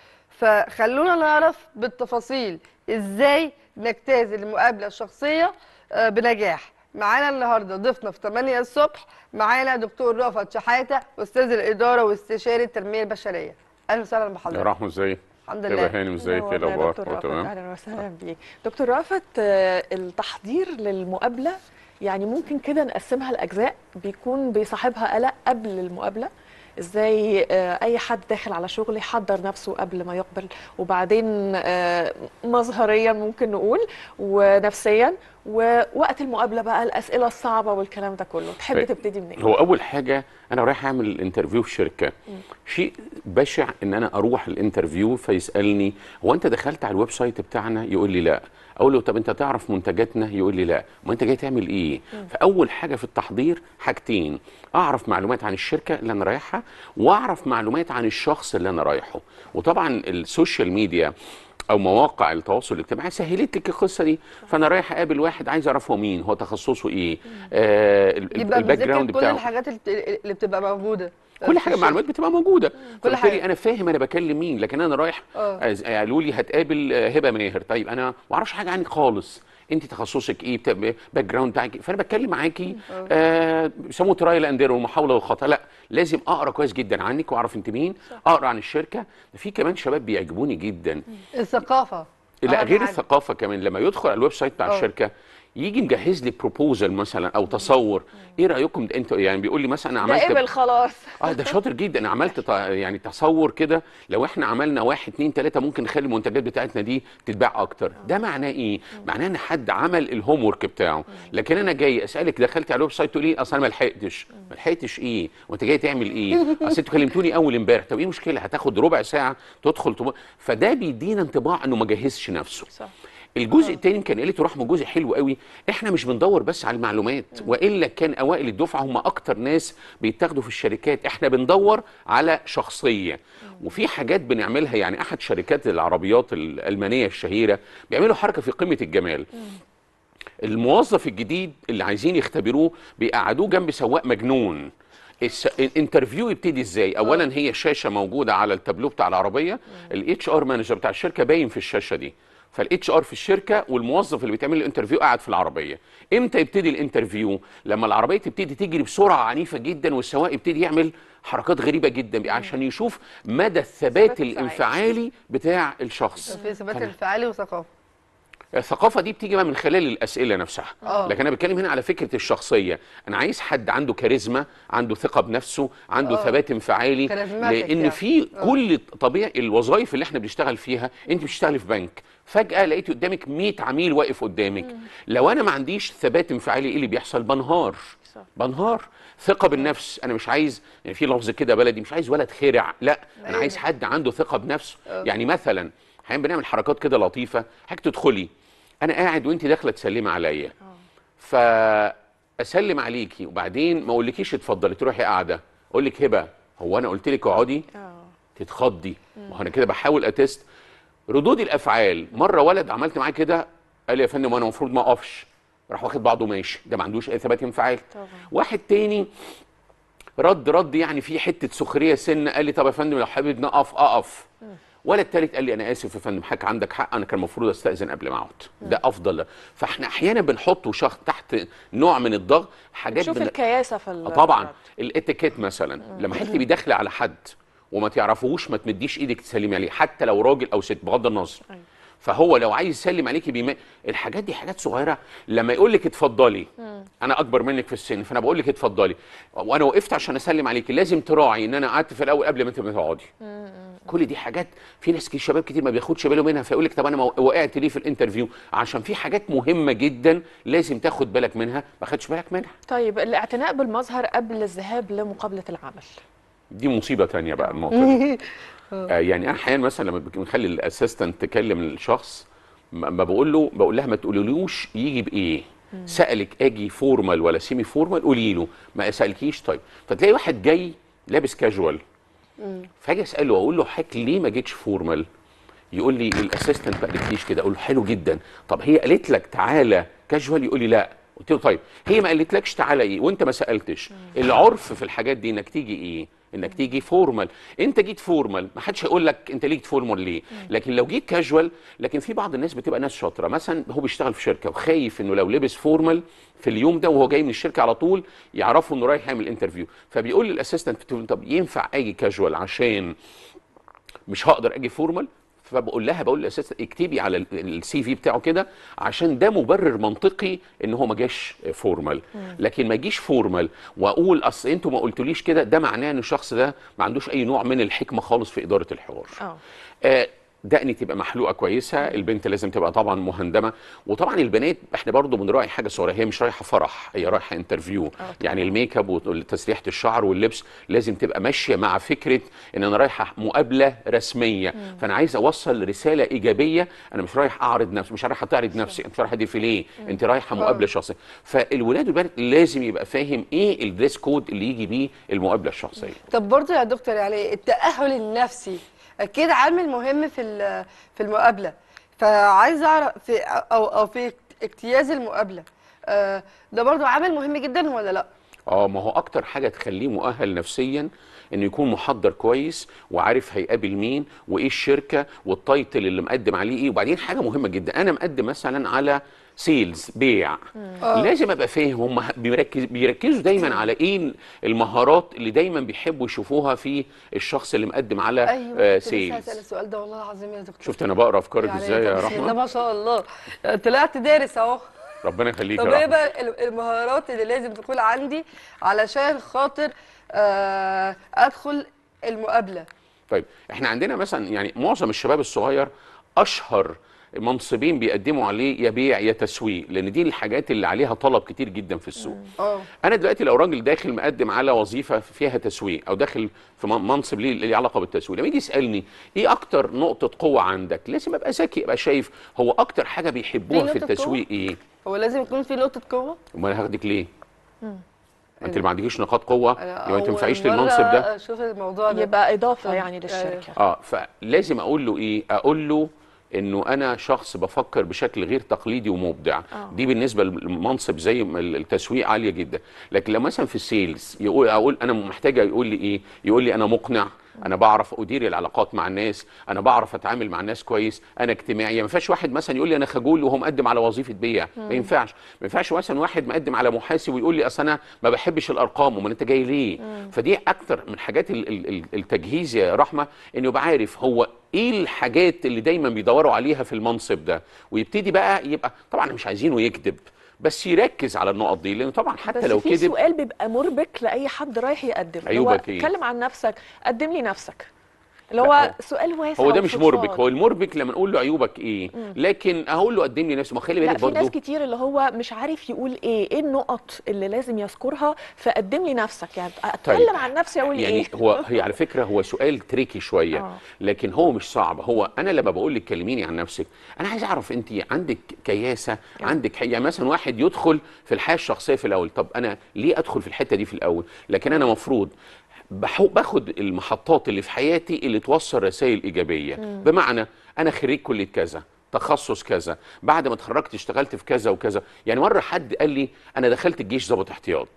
فخلونا نعرف بالتفاصيل ازاي نجتاز المقابله الشخصيه آه، بنجاح معانا النهارده ضيفنا في 8 الصبح معانا دكتور رأفت شحاته استاذ الاداره واستشاري التنميه البشريه اهلا وسهلا يا بحضرتك رحمة ازيك؟ الحمد يا لله هانم ازيك؟ ايه نورنا يا الاخبار؟ دكتور كله رأفت تمام؟ اهلا وسهلا بيك دكتور رأفت آه، التحضير للمقابله يعني ممكن كده نقسمها لاجزاء بيكون بيصاحبها قلق قبل المقابله ازاي آه، اي حد داخل على شغل يحضر نفسه قبل ما يقبل وبعدين آه، مظهريا ممكن نقول ونفسيا ووقت المقابله بقى الاسئله الصعبه والكلام ده كله تحب طيب. تبتدي منين هو اول حاجه انا رايح اعمل انترفيو في شركه شيء بشع ان انا اروح الانترفيو فيسالني هو انت دخلت على الويب سايت بتاعنا يقول لي لا اقول له طب انت تعرف منتجاتنا يقول لي لا ما انت جاي تعمل ايه مم. فاول حاجه في التحضير حاجتين اعرف معلومات عن الشركه اللي انا رايحها واعرف معلومات عن الشخص اللي انا رايحه وطبعا السوشيال ميديا او مواقع التواصل الاجتماعي سهلت لك القصه دي فانا رايح اقابل واحد عايز اعرف هو مين هو تخصصه ايه آه ال- يبقى مذاكر الباك جراوند كل بتاعه الحاجات اللي بت- اللي بتبقى موجوده كل حاجه معلومات بتبقى موجوده كل فبالتالي حاجة. انا فاهم انا بكلم مين لكن انا رايح اه. أز- قالوا لي هتقابل آه، هبه ماهر طيب انا ما اعرفش حاجه عنك خالص انت تخصصك ايه بتا- باك جراوند بتاعك إيه؟ فانا بتكلم معاكي اه. آه بيسموه ترايل اند ايرور المحاوله والخطا لا لازم اقرا كويس جدا عنك واعرف انت مين اقرا عن الشركه في كمان شباب بيعجبوني جدا الثقافه لا أهم غير حاجة. الثقافه كمان لما يدخل على الويب سايت بتاع اه. الشركه يجي مجهز لي بروبوزل مثلا او تصور ايه رايكم انت يعني بيقول لي مثلا انا ده عملت قبل خلاص اه ده شاطر جدا انا عملت ط- يعني تصور كده لو احنا عملنا واحد اتنين تلاته ممكن نخلي المنتجات بتاعتنا دي تتباع اكتر ده معناه ايه؟ معناه ان حد عمل الهوم ورك بتاعه لكن انا جاي اسالك دخلت على الويب سايت تقولي لي اصل انا ما لحقتش ما لحقتش ايه؟ وانت جاي تعمل ايه؟ اصل انتوا كلمتوني اول امبارح طب ايه المشكله؟ هتاخد ربع ساعه تدخل تب... فده بيدينا انطباع انه ما جهزش نفسه صح. الجزء الثاني كان قالت رحمه جزء حلو قوي احنا مش بندور بس على المعلومات والا كان اوائل الدفعه هم اكتر ناس بيتاخدوا في الشركات احنا بندور على شخصيه وفي حاجات بنعملها يعني احد شركات العربيات الالمانيه الشهيره بيعملوا حركه في قمه الجمال الموظف الجديد اللي عايزين يختبروه بيقعدوه جنب سواق مجنون الس- الانترفيو يبتدي ازاي اولا هي شاشه موجوده على التابلو بتاع العربيه الاتش ار مانجر بتاع الشركه باين في الشاشه دي فالاتش ار في الشركه والموظف اللي بيتعمل له انترفيو قاعد في العربيه امتى يبتدي الانترفيو لما العربيه تبتدي تجري بسرعه عنيفه جدا والسواق يبتدي يعمل حركات غريبه جدا عشان يشوف مدى الثبات الانفعالي بتاع الشخص في ثبات فأنا- انفعالي وثقافه الثقافه دي بتيجي بقى من خلال الاسئله نفسها آه. لكن انا بتكلم هنا على فكره الشخصيه انا عايز حد عنده كاريزما عنده ثقه بنفسه عنده آه. ثبات انفعالي كاريزماتيك لان يعني. في آه. كل طبيعي الوظائف اللي احنا بنشتغل فيها انت بتشتغلي في بنك فجاه لقيت قدامك 100 عميل واقف قدامك لو انا ما عنديش ثبات انفعالي ايه اللي بيحصل بنهار بنهار ثقه بالنفس انا مش عايز يعني في لفظ كده بلدي مش عايز ولد خرع لا انا أيوة. عايز حد عنده ثقه بنفسه آه. يعني مثلا احيانا بنعمل حركات كده لطيفه حضرتك تدخلي انا قاعد وانت داخله تسلمي عليا فاسلم عليكي وبعدين ما اقولكيش اتفضلي تروحي قاعده اقول لك هبه هو انا قلت لك اقعدي تتخضي ما هو انا كده بحاول اتست ردود الافعال مره ولد عملت معاه كده قال لي يا فندم وانا المفروض ما اقفش راح واخد بعضه ماشي ده ما عندوش اي ثبات انفعالي واحد تاني رد رد يعني في حته سخريه سن قال لي طب يا فندم لو حابب نقف اقف ولا التالت قال لي انا اسف يا فندم حضرتك عندك حق انا كان المفروض استاذن قبل ما اقعد ده افضل فاحنا احيانا بنحط شخص تحت نوع من الضغط حاجات شوف بن- الكياسه في آه ال- طبعا الاتيكيت مثلا لما حد تبقي داخله على حد وما تعرفوش ما تمديش ايدك تسلمي عليه حتى لو راجل او ست بغض النظر فهو لو عايز يسلم عليكي بما الحاجات دي حاجات صغيره لما يقول لك اتفضلي انا اكبر منك في السن فانا بقول لك اتفضلي وانا وقفت عشان اسلم عليكي لازم تراعي ان انا قعدت في الاول قبل ما انت ما تقعدي كل دي حاجات في ناس كتير شباب كتير ما بياخدش باله منها فيقول لك طب انا ما وقعت ليه في الانترفيو عشان في حاجات مهمه جدا لازم تاخد بالك منها ما خدش بالك منها طيب الاعتناء بالمظهر قبل الذهاب لمقابله العمل دي مصيبه تانية بقى النقطه دي آه يعني انا احيانا مثلا لما بنخلي الاسيستنت تكلم الشخص ما ما بقول له بقول لها ما تقولولوش يجي بايه سالك اجي فورمال ولا سيمي فورمال قولي له ما اسالكيش طيب فتلاقي واحد جاي لابس كاجوال فاجي اساله اقول له حضرتك ليه ما جيتش فورمال يقول لي الاسيستنت ما قالتليش كده اقول له حلو جدا طب هي قالت لك تعالى كاجوال يقول لي لا قلت له طيب هي ما قالتلكش تعالى ايه وانت ما سالتش العرف في الحاجات دي انك تيجي ايه انك تيجي فورمال انت جيت فورمال ما حدش هيقول لك انت ليه جيت فورمال ليه لكن لو جيت كاجوال لكن في بعض الناس بتبقى ناس شاطره مثلا هو بيشتغل في شركه وخايف انه لو لبس فورمال في اليوم ده وهو جاي من الشركه على طول يعرفوا انه رايح يعمل انترفيو فبيقول للاسيستنت طب ينفع اجي كاجوال عشان مش هقدر اجي فورمال فبقول لها بقول للاسيستنت اكتبي على ال- السي في بتاعه كده عشان ده مبرر منطقي ان هو ما جاش فورمال لكن ما يجيش فورمال واقول اصل انتوا ما قلتوليش كده ده معناه ان الشخص ده ما عندوش اي نوع من الحكمه خالص في اداره الحوار اه آه، دقني تبقى محلوقه كويسه البنت لازم تبقى طبعا مهندمه وطبعا البنات احنا برضو بنراعي حاجه صغيره هي مش رايحه فرح هي رايحه انترفيو يعني الميك اب وتسريحه الشعر واللبس لازم تبقى ماشيه مع فكره ان انا رايحه مقابله رسميه فانا عايز اوصل رساله ايجابيه انا مش رايح اعرض نفسي مش رايحه تعرض نفسي انت مش رايحه ديفيليه انت رايحه مقابله شخصيه فالولاد والبنات لازم يبقى فاهم ايه الدريس كود اللي يجي بيه المقابله الشخصيه طب برضه يا دكتور يعني التأهل النفسي اكيد عامل مهم في ال- في المقابله فعايز اعرف في او او في اجتياز المقابله آه، ده برضه عامل مهم جدا ولا لا اه ما هو اكتر حاجه تخليه مؤهل نفسيا انه يكون محضر كويس وعارف هيقابل مين وايه الشركه والتايتل اللي مقدم عليه ايه وبعدين حاجه مهمه جدا انا مقدم مثلا على سيلز بيع آه. لازم ابقى فاهم هم بيركز بيركزوا دايما على ايه المهارات اللي دايما بيحبوا يشوفوها في الشخص اللي مقدم على ايوه آه كنت لسه هسأل سيلز السؤال ده والله العظيم يا دكتور شفت انا بقرا افكارك يعني ازاي يا طب بسم الله رحمه ما شاء الله طلعت دارس اهو ربنا يخليك طب يا ايه رحمه بقى ال- المهارات اللي لازم تكون عندي علشان خاطر آه، ادخل المقابله طيب احنا عندنا مثلا يعني معظم الشباب الصغير اشهر منصبين بيقدموا عليه يا بيع يا تسويق لان دي الحاجات اللي عليها طلب كتير جدا في السوق اه انا دلوقتي لو راجل داخل مقدم على وظيفه فيها تسويق او داخل في من- منصب ليه ليه علاقه بالتسويق لما يجي يسالني ايه اكتر نقطه قوه عندك لازم ابقى ذكي ابقى شايف هو اكتر حاجه بيحبوها في في نقطة التسويق ايه هو لازم يكون في نقطه قوه امال أنا هاخدك ليه انت اللي ما عندكيش نقاط قوه أنا يبقى ما أول تنفعيش مرة للمنصب ده اشوف الموضوع ده يبقى اضافه طب، يعني آه، للشركه اه فلازم اقول له ايه اقول له انه انا شخص بفكر بشكل غير تقليدي ومبدع آه. دي بالنسبه للمنصب زي ما التسويق عاليه جدا لكن لو مثلا في السيلز يقول اقول انا محتاجه يقول لي ايه يقول لي انا مقنع انا بعرف ادير العلاقات مع الناس انا بعرف اتعامل مع الناس كويس انا اجتماعي ما ينفعش واحد مثلا يقول لي انا خجول وهو مقدم على وظيفه بيع مم. ما ينفعش ما ينفعش مثلا واحد مقدم على محاسب ويقول لي اصل انا ما بحبش الارقام امال انت جاي ليه مم. فدي اكتر من حاجات ال- ال- ال- التجهيز يا رحمه انه يبقى عارف هو ايه الحاجات اللي دايما بيدوروا عليها في المنصب ده ويبتدي بقى يبقى طبعا مش عايزينه يكذب بس يركز على النقط دي لان طبعا حتى بس لو في كذب سؤال بيبقى مربك لاي حد رايح يقدم اللي هو عيوبك إيه؟ اتكلم عن نفسك قدم لي نفسك اللي هو سؤال واسع هو ده مش وفضفاض. مربك هو المربك لما نقول له عيوبك ايه مم. لكن هقول له قدم لي نفسه ما خلي لا بالك في ناس برضه كتير اللي هو مش عارف يقول ايه ايه النقط اللي لازم يذكرها فقدم لي نفسك يعني اتكلم طيب. عن نفسي اقول يعني ايه هو هي على فكره هو سؤال تريكي شويه آه. لكن هو مش صعب هو انا لما بقول لك كلميني عن نفسك انا عايز اعرف انت عندك كياسه عندك حي- يعني مثلا واحد يدخل في الحياه الشخصيه في الاول طب انا ليه ادخل في الحته دي في الاول لكن انا مفروض بحو- باخد المحطات اللي في حياتي اللي توصل رسائل ايجابيه مم. بمعنى انا خريج كليه كذا تخصص كذا بعد ما اتخرجت اشتغلت في كذا وكذا يعني مره حد قال لي انا دخلت الجيش ضابط احتياط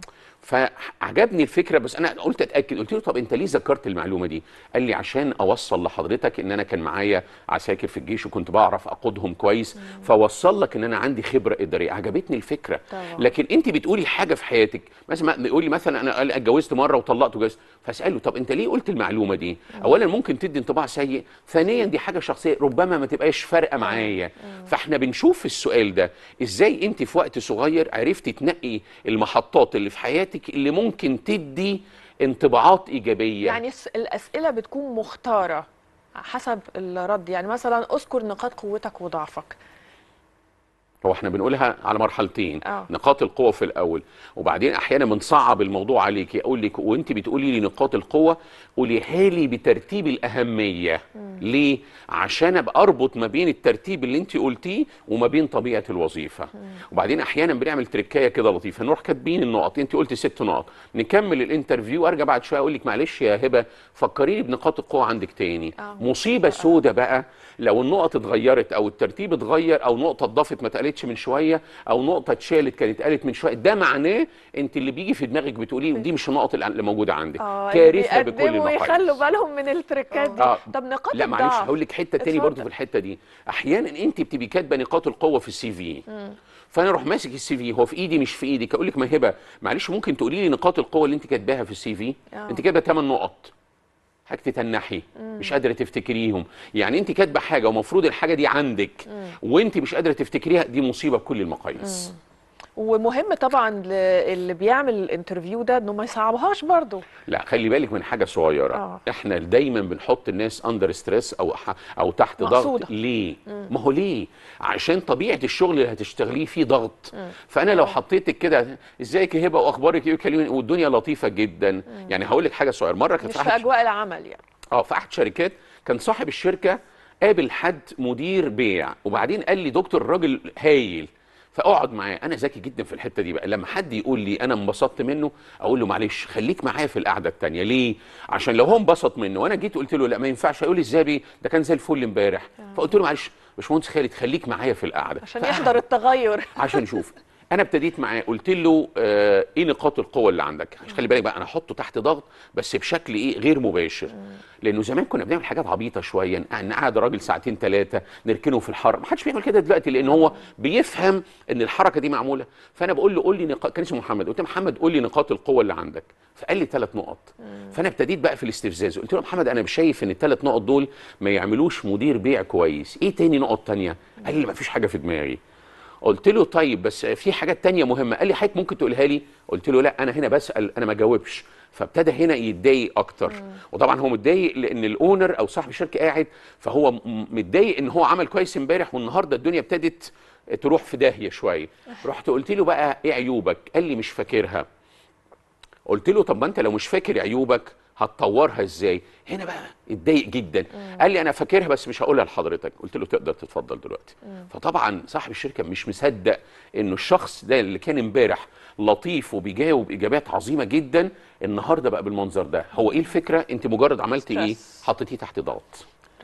فعجبني الفكره بس انا قلت اتاكد قلت له طب انت ليه ذكرت المعلومه دي قال لي عشان اوصل لحضرتك ان انا كان معايا عساكر في الجيش وكنت بعرف اقودهم كويس فوصل لك ان انا عندي خبره اداريه عجبتني الفكره طبعا. لكن انت بتقولي حاجه في حياتك مثلا يقول لي مثلا انا قال- اتجوزت مره وطلقت وجوزت فاساله طب انت ليه قلت المعلومه دي اولا ممكن تدي انطباع سيء ثانيا دي حاجه شخصيه ربما ما تبقاش فارقه معايا فاحنا بنشوف في السؤال ده ازاي انت في وقت صغير عرفتي تنقي المحطات اللي في حياتك اللي ممكن تدي انطباعات ايجابيه يعني الس- الاسئله بتكون مختاره حسب الرد يعني مثلا اذكر نقاط قوتك وضعفك هو احنا بنقولها على مرحلتين آه. نقاط القوه في الاول وبعدين احيانا بنصعب الموضوع عليكي اقول لك وانت بتقولي لي نقاط القوه قوليها لي بترتيب الاهميه مم. ليه عشان ابقى اربط ما بين الترتيب اللي انت قلتيه وما بين طبيعه الوظيفه وبعدين احيانا بنعمل تركايه كده لطيفه نروح كاتبين النقط انت قلت ست نقط نكمل الانترفيو ارجع بعد شويه اقول لك معلش يا هبه فكريني بنقاط القوه عندك تاني آه. مصيبه سودة بقى لو النقط اتغيرت او الترتيب اتغير او نقطه اتضافت ما اتقالتش من شويه او نقطه اتشالت كانت اتقالت من شويه ده معناه انت اللي بيجي في دماغك بتقوليه ودي مش النقط اللي اللي موجوده عندك اه كارثه بكل بيقدموا المقاييس يخلوا بالهم من التركات دي آه. طب نقاط لا معلش الضعف هقول لك حته تاني اتفضل. برضه في الحته دي احيانا انت بتبقي كاتبه نقاط القوه في السي في مم. فانا اروح ماسك السي في هو في ايدي مش في ايدك اقول لك ما هبه معلش ممكن تقولي لي نقاط القوه اللي انت كاتباها في السي في آه. انت كاتبه 8 نقط حاجه تتنحي مم. مش قادره تفتكريهم يعني انت كاتبه حاجه ومفروض الحاجه دي عندك وانت مش قادره تفتكريها دي مصيبه بكل المقاييس ومهم طبعا ل- اللي بيعمل الانترفيو ده انه ما يصعبهاش برضه لا خلي بالك من حاجه صغيره آه. احنا دايما بنحط الناس اندر ستريس او ح- او تحت مقصودة. ضغط ليه مم. ما هو ليه عشان طبيعه الشغل اللي هتشتغليه فيه ضغط مم. فانا لو حطيتك كده ازيك يا هبه واخبارك ايه وكلمني والدنيا لطيفه جدا يعني هقول لك حاجه صغيره مره كانت مش في في أحد اجواء العمل يعني اه في احد شركات كان صاحب الشركه قابل حد مدير بيع وبعدين قال لي دكتور الراجل هايل فاقعد معاه انا ذكي جدا في الحته دي بقى لما حد يقول لي انا انبسطت منه اقول له معلش خليك معايا في القعده التانية ليه عشان لو هو انبسط منه وانا جيت قلت له لا ما ينفعش هيقول لي ازاي بيه؟ ده كان زي الفل امبارح فقلت له معلش باشمهندس خالد خليك معايا في القعده عشان فقعد. يحضر التغير عشان يشوف انا ابتديت معاه قلت له آه ايه نقاط القوه اللي عندك عشان خلي بالك بقى انا احطه تحت ضغط بس بشكل ايه غير مباشر لانه زمان كنا بنعمل حاجات عبيطه شويه نقعد راجل ساعتين ثلاثه نركنه في الحر ما حدش بيعمل كده دلوقتي لان هو بيفهم ان الحركه دي معموله فانا بقول له قول لي نقاط كان اسمه محمد قلت له محمد قول لي نقاط القوه اللي عندك فقال لي ثلاث نقط فانا ابتديت بقى في الاستفزاز قلت له محمد انا شايف ان الثلاث نقط دول ما يعملوش مدير بيع كويس ايه تاني نقط تانية قال لي ما فيش حاجه في دماغي قلت له طيب بس في حاجات تانية مهمة قال لي حضرتك ممكن تقولها لي قلت له لا انا هنا بسأل انا ما جاوبش فابتدى هنا يتضايق اكتر وطبعا هو متضايق لان الاونر او صاحب الشركه قاعد فهو م- متضايق ان هو عمل كويس امبارح والنهارده الدنيا ابتدت تروح في داهيه شويه رحت قلت له بقى ايه عيوبك قال لي مش فاكرها قلت له طب ما انت لو مش فاكر عيوبك هتطورها ازاي هنا بقى اتضايق جدا قال لي انا فاكرها بس مش هقولها لحضرتك قلت له تقدر تتفضل دلوقتي فطبعا صاحب الشركه مش مصدق انه الشخص ده اللي كان امبارح لطيف وبيجاوب اجابات عظيمه جدا النهارده بقى بالمنظر ده هو ايه الفكره انت مجرد عملت ايه حطيتيه تحت ضغط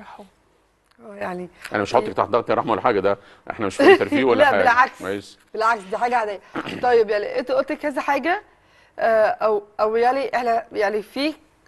يعني انا مش هحطك تحت ضغط يا رحمه ولا حاجه ده احنا مش في انترفيو ولا لا حاجه بالعكس. كويس بالعكس دي حاجه عاديه طيب يعني انت قلت كذا حاجه آه، او او يعني احنا يعني في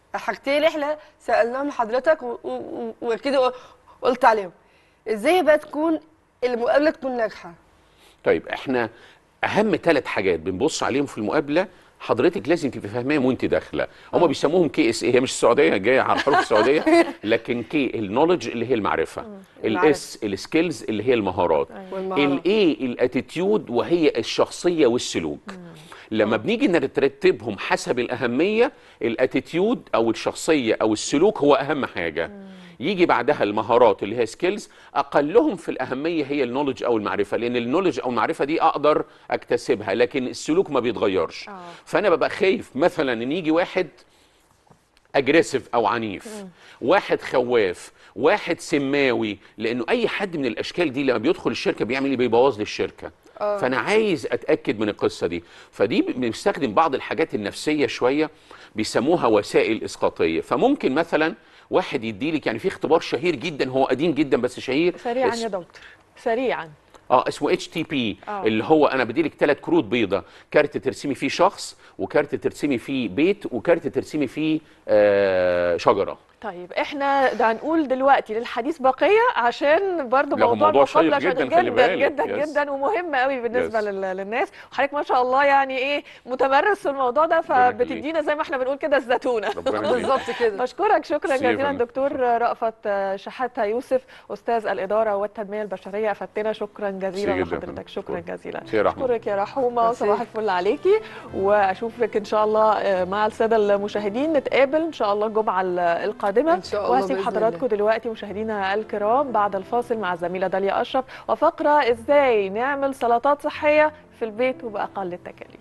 حاجتين احنا سالناهم لحضرتك و- و- و- وكده قلت عليهم ازاي بقى تكون المقابله تكون ناجحه طيب احنا اهم ثلاث حاجات بنبص عليهم في المقابله حضرتك لازم تبقي فاهماهم وانت داخله هم بيسموهم كي اس اي هي مش السعوديه جايه على الحروف السعوديه لكن كي النولج اللي هي المعرفه الاس السكيلز اللي هي المهارات والمهارات. الاي الاتيتيود وهي الشخصيه والسلوك لما بنيجي نرتبهم حسب الاهميه الاتيتيود او الشخصيه او السلوك هو اهم حاجه يجي بعدها المهارات اللي هي سكيلز اقلهم في الاهميه هي النولج او المعرفه لان النولج او المعرفه دي اقدر اكتسبها لكن السلوك ما بيتغيرش فانا ببقى خايف مثلا ان يجي واحد اجريسيف او عنيف واحد خواف واحد سماوي لانه اي حد من الاشكال دي لما بيدخل الشركه بيعمل ايه بيبوظ لي الشركه آه. فانا عايز اتاكد من القصه دي فدي بنستخدم بعض الحاجات النفسيه شويه بيسموها وسائل اسقاطيه فممكن مثلا واحد يديلك يعني في اختبار شهير جدا هو قديم جدا بس شهير سريعا اس- يا دكتور سريعا اه اسمه اتش تي بي آه. اللي هو انا بديلك ثلاث كروت بيضة كارت ترسمي فيه شخص وكارت ترسمي فيه بيت وكارت ترسمي فيه آه شجره طيب احنا ده هنقول دلوقتي للحديث بقيه عشان برضو لا، هو موضوع موضوع شيق المقابله جداً، شغال خلي جدا بالك. جدا يس. جدا ومهم قوي بالنسبه يس. لل- للناس وحضرتك ما شاء الله يعني ايه متمرس في الموضوع ده فبتدينا زي ما احنا بنقول كده الزتونه ربنا يخليك. بالظبط كده بشكرك شكرا ميرسي يا جزيلا فندم. دكتور رأفت شحاته يوسف استاذ الاداره والتنميه البشريه افدتنا شكرا جزيلا ميرسي جداً يا لحضرتك شكرا جزيلا ميرسي يا رحمة. اشكرك يا رحومه ميرسي. صباح الفل عليكي واشوفك ان شاء الله آه، مع الساده المشاهدين نتقابل ان شاء الله الجمعه ال- القادمه إن شاء الله واسيب بإذن حضراتكم دلوقتي مشاهدينا الكرام بعد الفاصل مع الزميله داليا اشرف وفقره ازاي نعمل سلطات صحيه في البيت وباقل التكاليف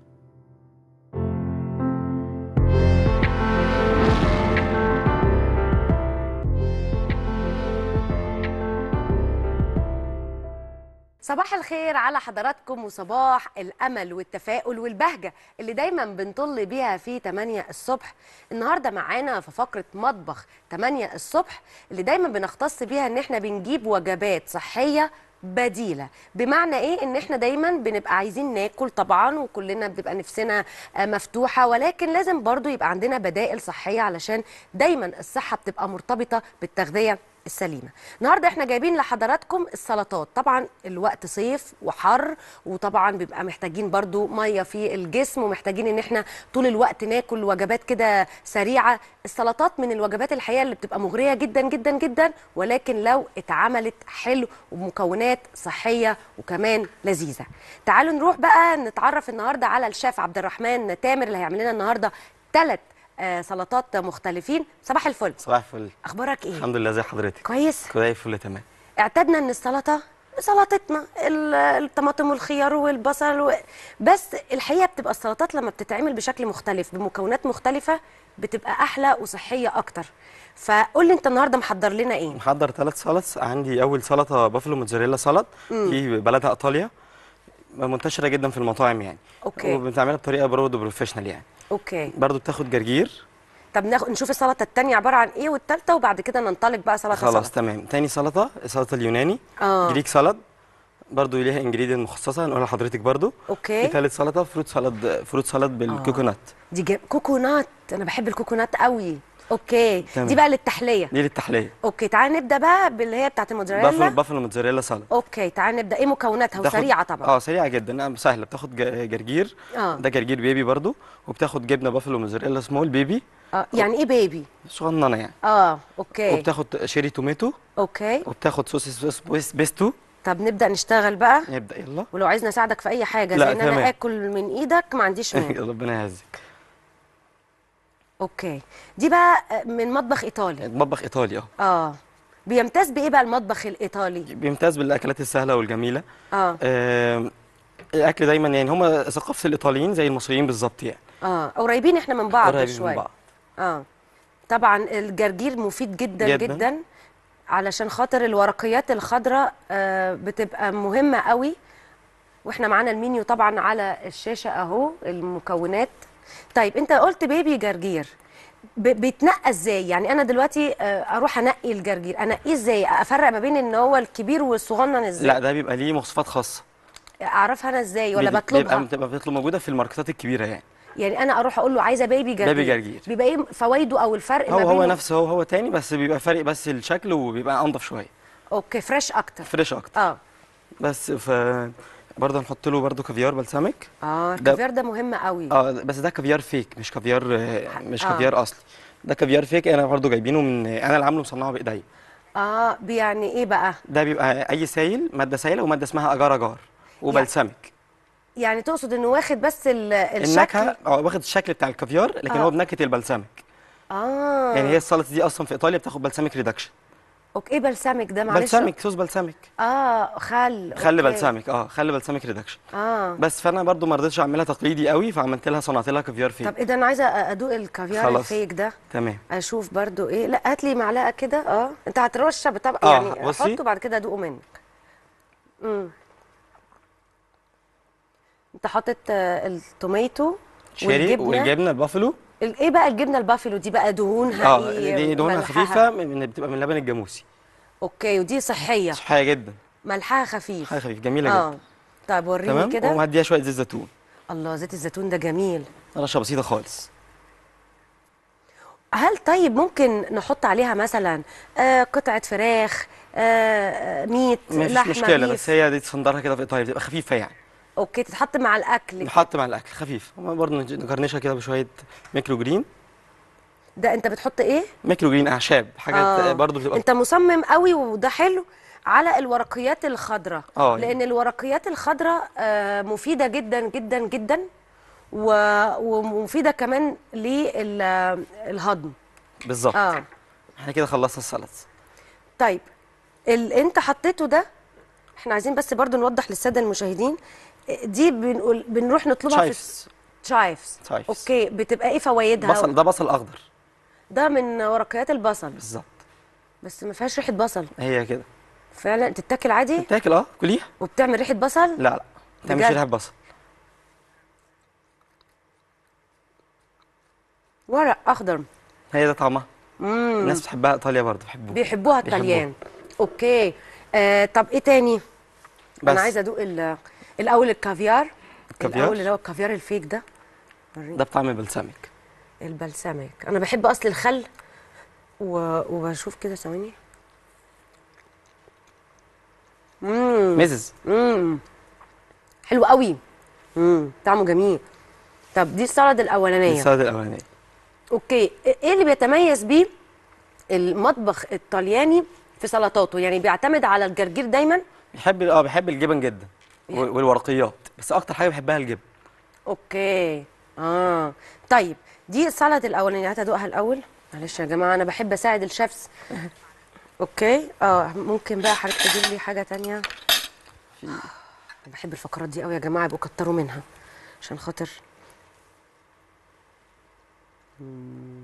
صباح الخير على حضراتكم وصباح الامل والتفاؤل والبهجه اللي دايما بنطل بيها في 8 الصبح النهارده معانا في فقره مطبخ 8 الصبح اللي دايما بنختص بيها ان احنا بنجيب وجبات صحيه بديله بمعنى ايه ان احنا دايما بنبقى عايزين ناكل طبعا وكلنا بتبقى نفسنا آه، مفتوحه ولكن لازم برضو يبقى عندنا بدائل صحيه علشان دايما الصحه بتبقى مرتبطه بالتغذيه السليمه النهارده احنا جايبين لحضراتكم السلطات طبعا الوقت صيف وحر وطبعا بيبقى محتاجين برضو ميه في الجسم ومحتاجين ان احنا طول الوقت ناكل وجبات كده سريعه السلطات من الوجبات الحقيقه اللي بتبقى مغريه جدا جدا جدا ولكن لو اتعملت حلو ومكونات صحيه وكمان لذيذه تعالوا نروح بقى نتعرف النهارده على الشيف عبد الرحمن تامر اللي هيعمل لنا النهارده ثلاث سلطات مختلفين صباح الفل صباح الفل اخبارك ايه الحمد لله زي حضرتك كويس كده الفل تمام اعتدنا ان السلطه سلطتنا ال- الطماطم والخيار والبصل و... بس الحقيقه بتبقى السلطات لما بتتعمل بشكل مختلف بمكونات مختلفه بتبقى احلى وصحيه اكتر فقول لي انت النهارده محضر لنا ايه محضر ثلاث سلطس عندي اول سلطه بافلو موتزاريلا سلط مم. دي بلدها ايطاليا منتشره جدا في المطاعم يعني أوكي. وبنعملها بطريقه برضه بروفيشنال يعني اوكي برضه بتاخد جرجير طب ناخد نشوف السلطه الثانيه عباره عن ايه والثالثه وبعد كده ننطلق بقى سلطه خلاص سلطه تمام تاني سلطه السلطه اليوناني آه. جريك سلطه برضه ليها انجريدينت مخصصه هنقولها لحضرتك برضه اوكي في ثالث سلطه فروت سلطه فروت سلطه بالكوكونات دي جا... كوكونات انا بحب الكوكونات قوي اوكي تمام. دي بقى للتحليه دي للتحليه اوكي تعال نبدا بقى باللي هي بتاعت بافلو الموتزاريلا بافلو موتزاريلا سلطه اوكي تعال نبدا ايه مكوناتها بتاخد- وسريعه طبعا اه سريعه جدا نعم سهله بتاخد ج- جرجير آه. ده جرجير بيبي برضو وبتاخد جبنه بافلو موزاريلا سمول بيبي اه يعني ايه بيبي صغننه يعني اه اوكي وبتاخد شيري توميتو اوكي وبتاخد صوص صوص بيس- بيستو طب نبدا نشتغل بقى نبدا يلا ولو عايزني اساعدك في اي حاجه لا، زي ان تمام. انا اكل من ايدك ما عنديش مانع ربنا يعزك اوكي دي بقى من مطبخ ايطالي مطبخ ايطالي اه اه بيمتاز بايه بقى المطبخ الايطالي بيمتاز بالاكلات السهله والجميله اه آم، الاكل دايما يعني هم ثقافه الايطاليين زي المصريين بالظبط يعني اه قريبين احنا من بعض قريبين من شويه بعض. اه طبعا الجرجير مفيد جدا جدا, جداً. جداً علشان خاطر الورقيات الخضراء آه بتبقى مهمه قوي واحنا معانا المنيو طبعا على الشاشه اهو المكونات طيب انت قلت بيبي جرجير ب- بيتنقى ازاي يعني انا دلوقتي آه، اروح انقي الجرجير انقيه ازاي افرق ما بين ان هو الكبير والصغنن ازاي لا ده بيبقى ليه مواصفات خاصه اعرفها انا ازاي ولا بيبقى- بطلبها بيبقى بتبقى بتطلب موجوده في الماركتات الكبيره يعني يعني انا اروح اقول له عايزه بيبي جرجير بيبي جرجير. بيبقى ايه فوائده او الفرق هو ما هو بينه نفسه هو هو تاني بس بيبقى فرق بس الشكل وبيبقى انضف شويه اوكي فريش اكتر فريش اكتر اه بس ف برضه هنحط له برضه كافيار بلسمك اه ده- الكافيار ده مهم قوي اه بس ده كافيار فيك مش كافيار آه، مش آه. كافيار اصلي ده كافيار فيك انا برضه جايبينه من انا اللي عامله مصنعه بايديا اه يعني ايه بقى ده بيبقى اي سايل ماده سايله وماده اسمها اجار اجار وبلسمك يعني تقصد انه واخد بس ال- الشكل النكهه اه واخد الشكل بتاع الكافيار لكن آه. هو بنكهه البلسمك اه يعني هي السلطه دي اصلا في ايطاليا بتاخد بلسمك ريدكشن اوكي ايه بلسمك ده معلش بلسمك صوص بلسمك اه خل خل أوكي. بلسمك اه خل بلسمك ريدكشن اه بس فانا برضو ما رضيتش اعملها تقليدي قوي فعملت لها صنعت لها كافيار فيك طب ايه ده انا عايزه ادوق الكافيار خلاص. الفيك ده تمام اشوف برضو ايه لا هات لي معلقه كده اه انت هترش طب آه، يعني بصي. احطه بعد كده ادوقه منك امم انت حاطط آه، التوميتو شيري والجبنه البافلو ال- ايه بقى الجبنه البافلو دي بقى دهونها اه ايه دي دهونها ملحها؟ خفيفه من من- بتبقى من اللبن الجاموسي اوكي ودي صحيه صحيه جدا ملحها خفيف حاجه خفيف جميله اه جدا طيب وريني تمام كده ومهديها شويه زيت زيتون الله زيت الزيتون ده جميل رشه بسيطه خالص هل طيب ممكن نحط عليها مثلا آه قطعه فراخ آه آه، ميت مش لحمه مشكله بيف؟ بس هي دي تصندرها كده في ايطاليا بتبقى خفيفه يعني اوكي تتحط مع الاكل نحط مع الاكل خفيف برضه نجرنشها كده بشويه ميكرو جرين ده انت بتحط ايه ميكرو جرين اعشاب حاجات آه. برضه بتبقى انت مصمم قوي وده حلو على الورقيات الخضراء آه. لان الورقيات الخضراء آه، مفيده جدا جدا جدا و- ومفيده كمان للهضم بالظبط اه احنا كده خلصنا السلطه طيب اللي انت حطيته ده احنا عايزين بس برضو نوضح للساده المشاهدين دي بنقول بنروح نطلبها شايفز. في شايفز شايفز. اوكي بتبقى ايه فوائدها بصل ده بصل اخضر ده من ورقيات البصل بالظبط بس ما فيهاش ريحه بصل هي كده فعلا تتاكل عادي تاكل اه كليها وبتعمل ريحه بصل لا لا ما تعملش بجد؟ ريحه بصل ورق اخضر هي ده طعمها مم. الناس بتحبها ايطاليا برضه بيحبوها بيحبوها بيحبوها. الطليان اوكي آه طب ايه تاني بس. انا عايزه ادوق ال- الاول الكافيار الكافيار؟ الاول اللي هو الكافيار الفيك ده ده بطعم البلسمك البلسمك انا بحب اصل الخل و... وبشوف كده ثواني امم مزز امم حلو قوي امم طعمه جميل طب دي السلطه الاولانيه السلطه الاولانيه اوكي ايه اللي بيتميز بيه المطبخ الطلياني في سلطاته يعني بيعتمد على الجرجير دايما بيحب اه بيحب الجبن جدا وال- والورقيات بس اكتر حاجه بحبها الجبن اوكي اه طيب دي السلطه الاولانيه هات ادوقها الاول معلش يا جماعه انا بحب اساعد الشيفs اوكي اه ممكن بقى حضرتك تجيب لي حاجه تانية انا بحب الفقرات دي قوي يا جماعه يبقوا كتروا منها عشان خاطر مم.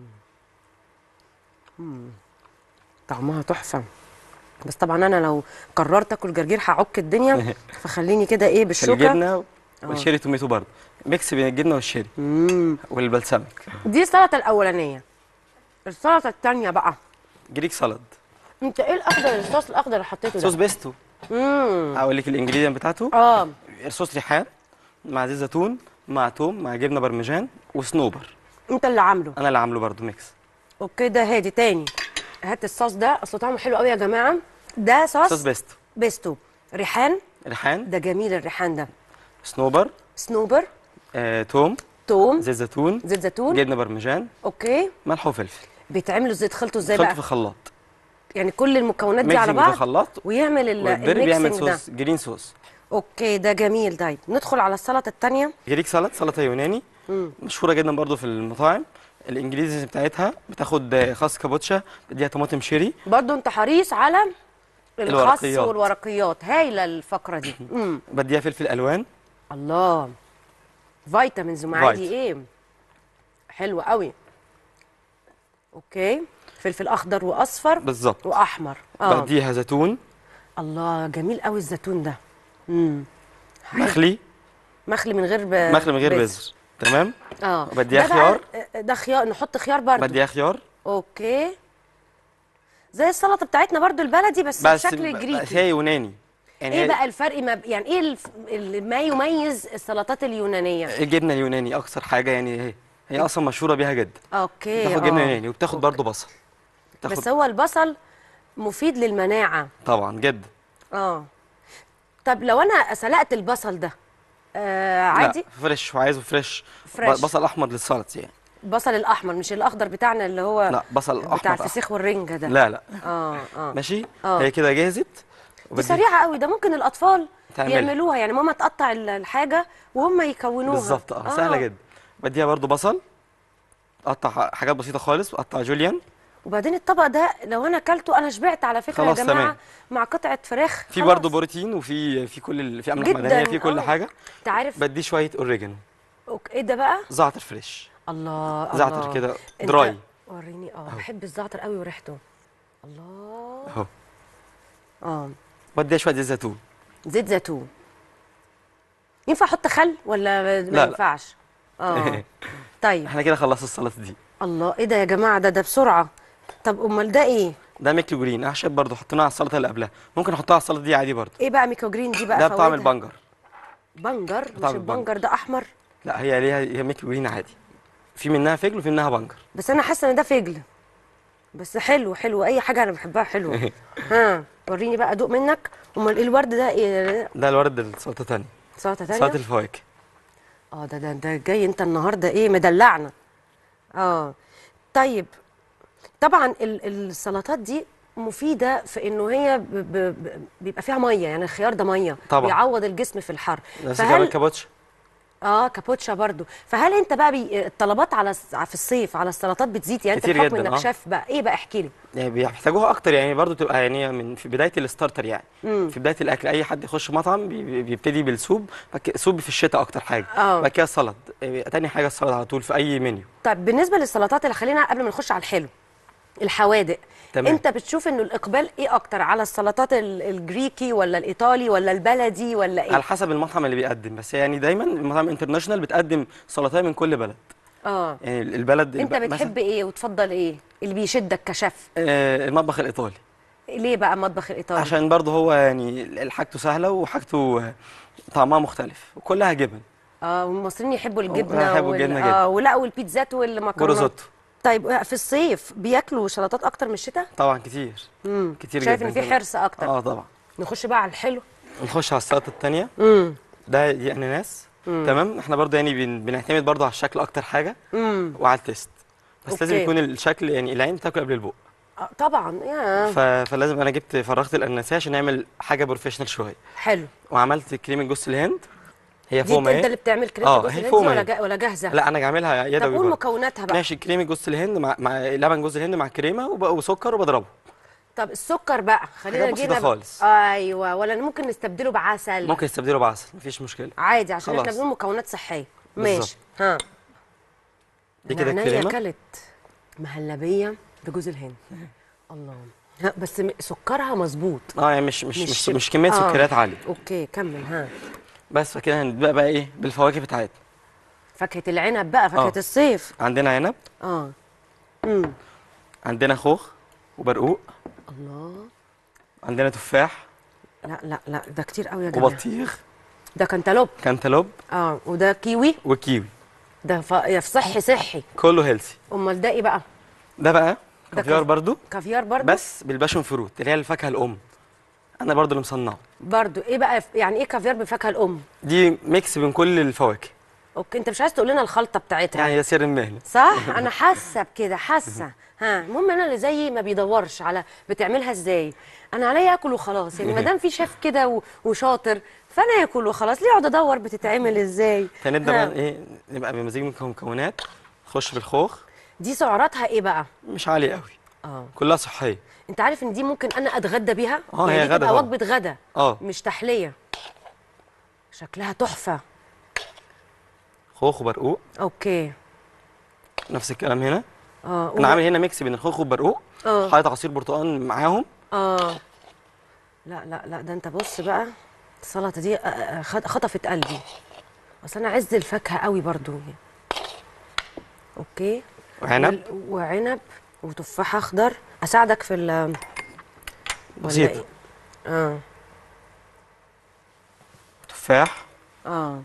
مم. طعمها تحفه بس طبعا انا لو قررت اكل جرجير هعك الدنيا فخليني كده ايه بالشوكه الجبنه آه. والشيري توميتو برضه ميكس بين الجبنه والشيري والبلسمك دي السلطه الاولانيه السلطه الثانيه بقى جريك سالاد انت ايه الاخضر الصوص الاخضر اللي حطيته ده صوص بيستو امم هقول لك الانجريدينت بتاعته اه صوص ريحان مع زيت زيتون مع توم مع جبنه برمجان وصنوبر انت اللي عامله انا اللي عامله برضه ميكس اوكي ده هادي تاني هات الصوص ده اصل طعمه حلو قوي يا جماعه ده صوص صوص بيستو بيستو ريحان ريحان ده جميل الريحان ده صنوبر سنوبر آه، توم توم زيت زيتون زيت زيتون جبنه برمجان اوكي ملح وفلفل بيتعملوا ازاي تخلطوا ازاي خلطه بقى في الخلاط يعني كل المكونات دي على ميكسنج في بعض الخلاط ويعمل ال- والبري بيعمل الميكسنج ده صوص جرين صوص اوكي ده جميل طيب ندخل على السلطه الثانيه جريك سالاد سلطه يوناني مشهوره جدا برضو في المطاعم الانجريدينتس بتاعتها بتاخد آه، خس كابوتشا بديها طماطم شيري برضو انت حريص على الخس الورقيات. والورقيات هايله الفقره دي امم بديها فلفل الوان الله فيتامينز ومعادي فيتا. ايه حلو قوي اوكي فلفل اخضر واصفر بالظبط واحمر اه بديها زيتون الله جميل قوي الزيتون ده امم مخلي مخلي من غير ب... مخلي من غير بذر تمام اه بديها ده بقى- خيار ده خيار نحط خيار برضو بديها خيار اوكي زي السلطه بتاعتنا برضو البلدي بس, بس بشكل ب- جريكي بس هي يوناني يعني ايه هي- بقى الفرق ما ب- يعني ايه الف... اللي ما يميز السلطات اليونانيه الجبنه اليوناني اكثر حاجه يعني هي هي اصلا مشهوره بيها جدا اوكي بتاخد جبنه آه. يوناني وبتاخد برضه بصل بتاخد بس هو البصل مفيد للمناعه طبعا جدا اه طب لو انا سلقت البصل ده آه عادي لا فريش وعايزه فريش فريش. ب- بصل احمر للسلطه يعني البصل الاحمر مش الاخضر بتاعنا اللي هو لا بصل بتاع احمر الفسيخ والرنجه ده لا لا اه اه ماشي آه. هي كده جهزت دي وبدي- سريعه قوي ده ممكن الاطفال تعملها. يعملوها يعني ماما تقطع ال- الحاجه وهم يكونوها بالظبط اه سهله جدا بديها برضو بصل اقطع حاجات بسيطه خالص واقطع جوليان وبعدين الطبق ده لو انا اكلته انا شبعت على فكره خلاص يا جماعه تمام. مع قطعه فراخ في خلاص. برضو بروتين وفي في كل ال- في املاح جداً، معدنيه في كل آه. حاجه انت عارف بديه شويه اوريجانو أوك- ايه ده بقى زعتر فريش الله زعتر الله. كده أنت دراي وريني اه بحب الزعتر قوي وريحته الله اهو اه بديها شويه زيت زيتون زيت زيتون ينفع احط خل ولا ما لا. ينفعش اه طيب احنا كده خلصنا السلطه دي الله ايه ده يا جماعه ده ده بسرعه طب امال ده ايه ده ميكلو جرين اعشاب برضو حطيناه على السلطه اللي قبلها ممكن احطها على السلطه دي عادي برضو ايه بقى ميكرو جرين دي بقى ده بطعم فوائدها؟ البنجر بنجر مش بطعم البنجر. البنجر ده احمر لا هي ليها هي ميكلو جرين عادي في منها فجل وفي منها بنجر بس انا حاسه ان ده فجل بس حلو حلو اي حاجه انا بحبها حلوه ها وريني بقى ادوق منك امال ايه الورد ده ايه ده الورد السلطه تانية سلطه تانية سلطه الفواكه اه ده ده ده جاي انت النهارده ايه مدلعنا اه طيب طبعا ال- السلطات دي مفيده في انه هي ب ب ب بيبقى فيها ميه يعني الخيار ده ميه طبعا. بيعوض الجسم في الحر نفس كمان كابوتشا اه كابوتشا برضو فهل انت بقى بي... الطلبات على الس- في الصيف على السلطات بتزيد يعني انت كتير بحكم جداً، انك آه. شاف بقى ايه بقى احكي لي يعني بيحتاجوها اكتر يعني برضو تبقى يعني من في بدايه الستارتر يعني مم. في بدايه الاكل اي حد يخش مطعم بي- بي- بيبتدي بالسوب بعد كده- سوب في الشتاء اكتر حاجه آه. بعد كده سلطه إيه، تاني حاجه السلطه على طول في اي منيو طيب بالنسبه للسلطات اللي خلينا قبل ما نخش على الحلو الحوادق تمام. انت بتشوف انه الاقبال ايه اكتر على السلطات ال- الجريكي ولا الايطالي ولا البلدي ولا ايه على حسب المطعم اللي بيقدم بس يعني دايما المطاعم انترناشونال بتقدم سلطات من كل بلد اه يعني البلد انت الب- بتحب ايه وتفضل ايه اللي بيشدك كشيف آه، المطبخ الايطالي ليه بقى المطبخ الايطالي عشان برضه هو يعني حاجته سهله وحاجته آه، طعمها مختلف وكلها جبن اه والمصريين يحبوا الجبنه يحبوا وال- الجبنة جدا. اه ولا والبيتزات والمكرونات وروزوتو طيب في الصيف بياكلوا سلطات اكتر من الشتاء طبعا كتير امم كتير شايف جدا ان في كمان. حرص اكتر اه طبعا نخش بقى على الحلو نخش على السلطه الثانيه امم ده دي اناناس مم. تمام احنا برضه يعني بن- بنعتمد برضه على الشكل اكتر حاجه امم وعلى التيست بس لازم أوكي. يكون الشكل يعني العين تاكل قبل البق آه طبعا يا ف... فلازم انا جبت فرغت الاناناسيه عشان نعمل حاجه بروفيشنال شويه حلو وعملت كريمه جوز الهند هي دي فوق انت ما انت هي اللي بتعمل كريمه اه جوز هي الهند فوق دي ما ولا هي. جا- ولا جاهزه لا انا عاملها يدوي طب قول برضه. مكوناتها بقى ماشي كريمه جوز الهند مع مع لبن جوز الهند مع كريمه وب... وسكر وبضربه طب السكر بقى خلينا حاجات بسيطة جينا خالص. ايوه ولا ممكن نستبدله بعسل ممكن تستبدله بعسل مفيش مشكله عادي عشان احنا خلاص. بنقول مكونات صحيه بالظبط. ماشي ها دي كده أنا عينيا الكريمه اكلت مهلبيه بجوز الهند الله ها بس م- سكرها مظبوط اه يعني مش مش مش, مش كميه آه. سكريات عاليه اوكي كمل ها بس فكده هنبدا بقى ايه بالفواكه بتاعتنا فاكهه العنب بقى فاكهه آه. الصيف عندنا عنب اه امم عندنا خوخ وبرقوق الله عندنا تفاح لا لا لا ده كتير قوي يا جماعه وبطيخ ده كنتالوب كانتالوب اه وده كيوي وكيوي ده ف... يا في صحي صحي كله هيلثي امال ده ايه بقى ده بقى ده كافيار كاف- برضو كافيار برضو بس بالباشون فروت اللي هي الفاكهه الام انا برضو اللي مصنعه برضو ايه بقى يعني ايه كافيار بفاكهه الام دي ميكس بين كل الفواكه اوكي انت مش عايز تقول لنا الخلطه بتاعتها يعني ده سر المهنه صح انا حاسه بكده حاسه ها المهم انا اللي زيي ما بيدورش على بتعملها ازاي انا عليا اكل وخلاص يعني ما دام في شيف كده و- وشاطر فانا اكل وخلاص ليه اقعد ادور بتتعمل ازاي فنبدا ها. بقى ايه نبقى بمزيج من المكونات نخش بالخوخ دي سعراتها ايه بقى مش عاليه قوي اه كلها صحيه انت عارف ان دي ممكن انا اتغدى بيها آه، يعني هي دي غدا تبقى طبعا. وجبه غدا اه مش تحليه شكلها تحفه خوخ وبرقوق اوكي نفس الكلام هنا اه انا عامل هنا ميكس بين الخوخ والبرقوق اه حاطط عصير برتقال معاهم اه لا لا لا ده انت بص بقى السلطه دي آه، آه، خط- خطفت قلبي اصل انا عز الفاكهه قوي برضو اوكي وعنب. وال- وعنب وتفاح اخضر اساعدك في ال ولا بسيطة. إيه؟ اه تفاح اه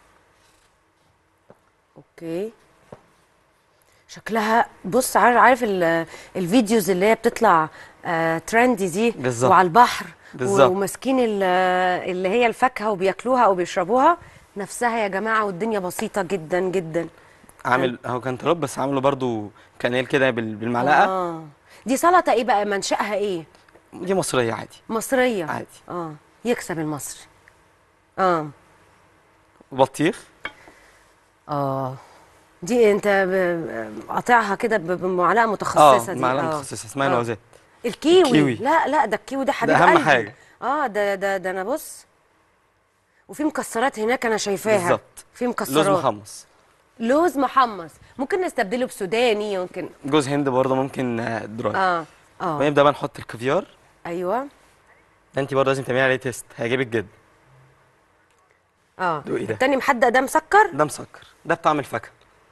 اوكي شكلها بص عارف عارف ال- الفيديوز اللي هي بتطلع آه ترندي دي بالظبط. وعلى البحر بالظبط. وماسكين ال- اللي هي الفاكهه وبياكلوها او بيشربوها نفسها يا جماعه والدنيا بسيطه جدا جدا عامل هو كان تراب بس عامله برضو كانيل كده بال- بالمعلقه اه دي سلطه ايه بقى منشأها ايه دي مصريه عادي مصريه عادي اه يكسب المصري اه بطيخ اه دي انت ب- قاطعها كده ب- بمعلقه اه متخصصه دي معلقه آه. متخصصه اسمها آه. نوازات الكيوي. الكيوي. لا لا ده الكيوي ده حبيب أهم قلبي حاجة. اه ده ده ده انا بص وفي مكسرات هناك انا شايفاها بالظبط في مكسرات لوز محمص لوز محمص ممكن نستبدله بسوداني ممكن جوز هند برضه ممكن آه، دراي اه اه ونبدا بقى نحط الكافيار ايوه ده انت برضه لازم تعملي عليه تيست هيعجبك جدا اه دوقي ده. التاني محدق ده مسكر ده مسكر ده بطعم الفاكهه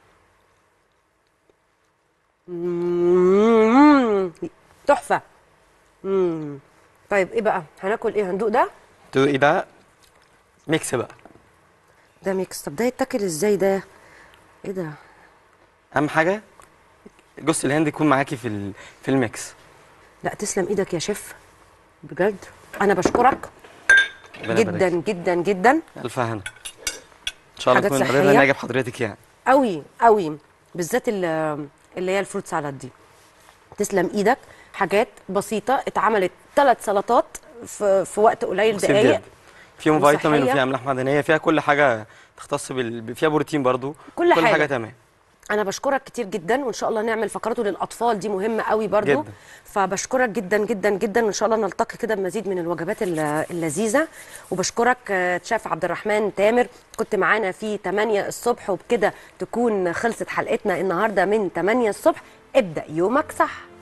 مم. تحفه مم. طيب ايه بقى هناكل ايه هندوق ده دوقي ده ميكس بقى ده ميكس طب ده يتاكل ازاي ده ايه ده اهم حاجه جوز الهند يكون معاكي في ال- في الميكس لا تسلم ايدك يا شيف بجد انا بشكرك ربنا يبارك جدا جدا جدا الف هنا ان شاء الله حاجات نكون قدرنا صحية. نعجب حضرتك يعني قوي قوي بالذات ال- اللي هي الفروت سالاد دي تسلم ايدك حاجات بسيطه اتعملت ثلاث سلطات في, في وقت قليل بسيط دقايق جدا فيهم فيتامين وصحية. وفيها املاح معدنيه فيها كل حاجه تختص بال... فيها بروتين برضو كل كل حاجة. حاجه تمام انا بشكرك كتير جدا وان شاء الله نعمل فقراته للاطفال دي مهمه قوي برضو جدا. فبشكرك جدا جدا جدا وان شاء الله نلتقي كده بمزيد من الوجبات ال- اللذيذه وبشكرك آه، شيف عبد الرحمن تامر كنت معانا في 8 الصبح وبكده تكون خلصت حلقتنا النهارده من 8 الصبح ابدا يومك صح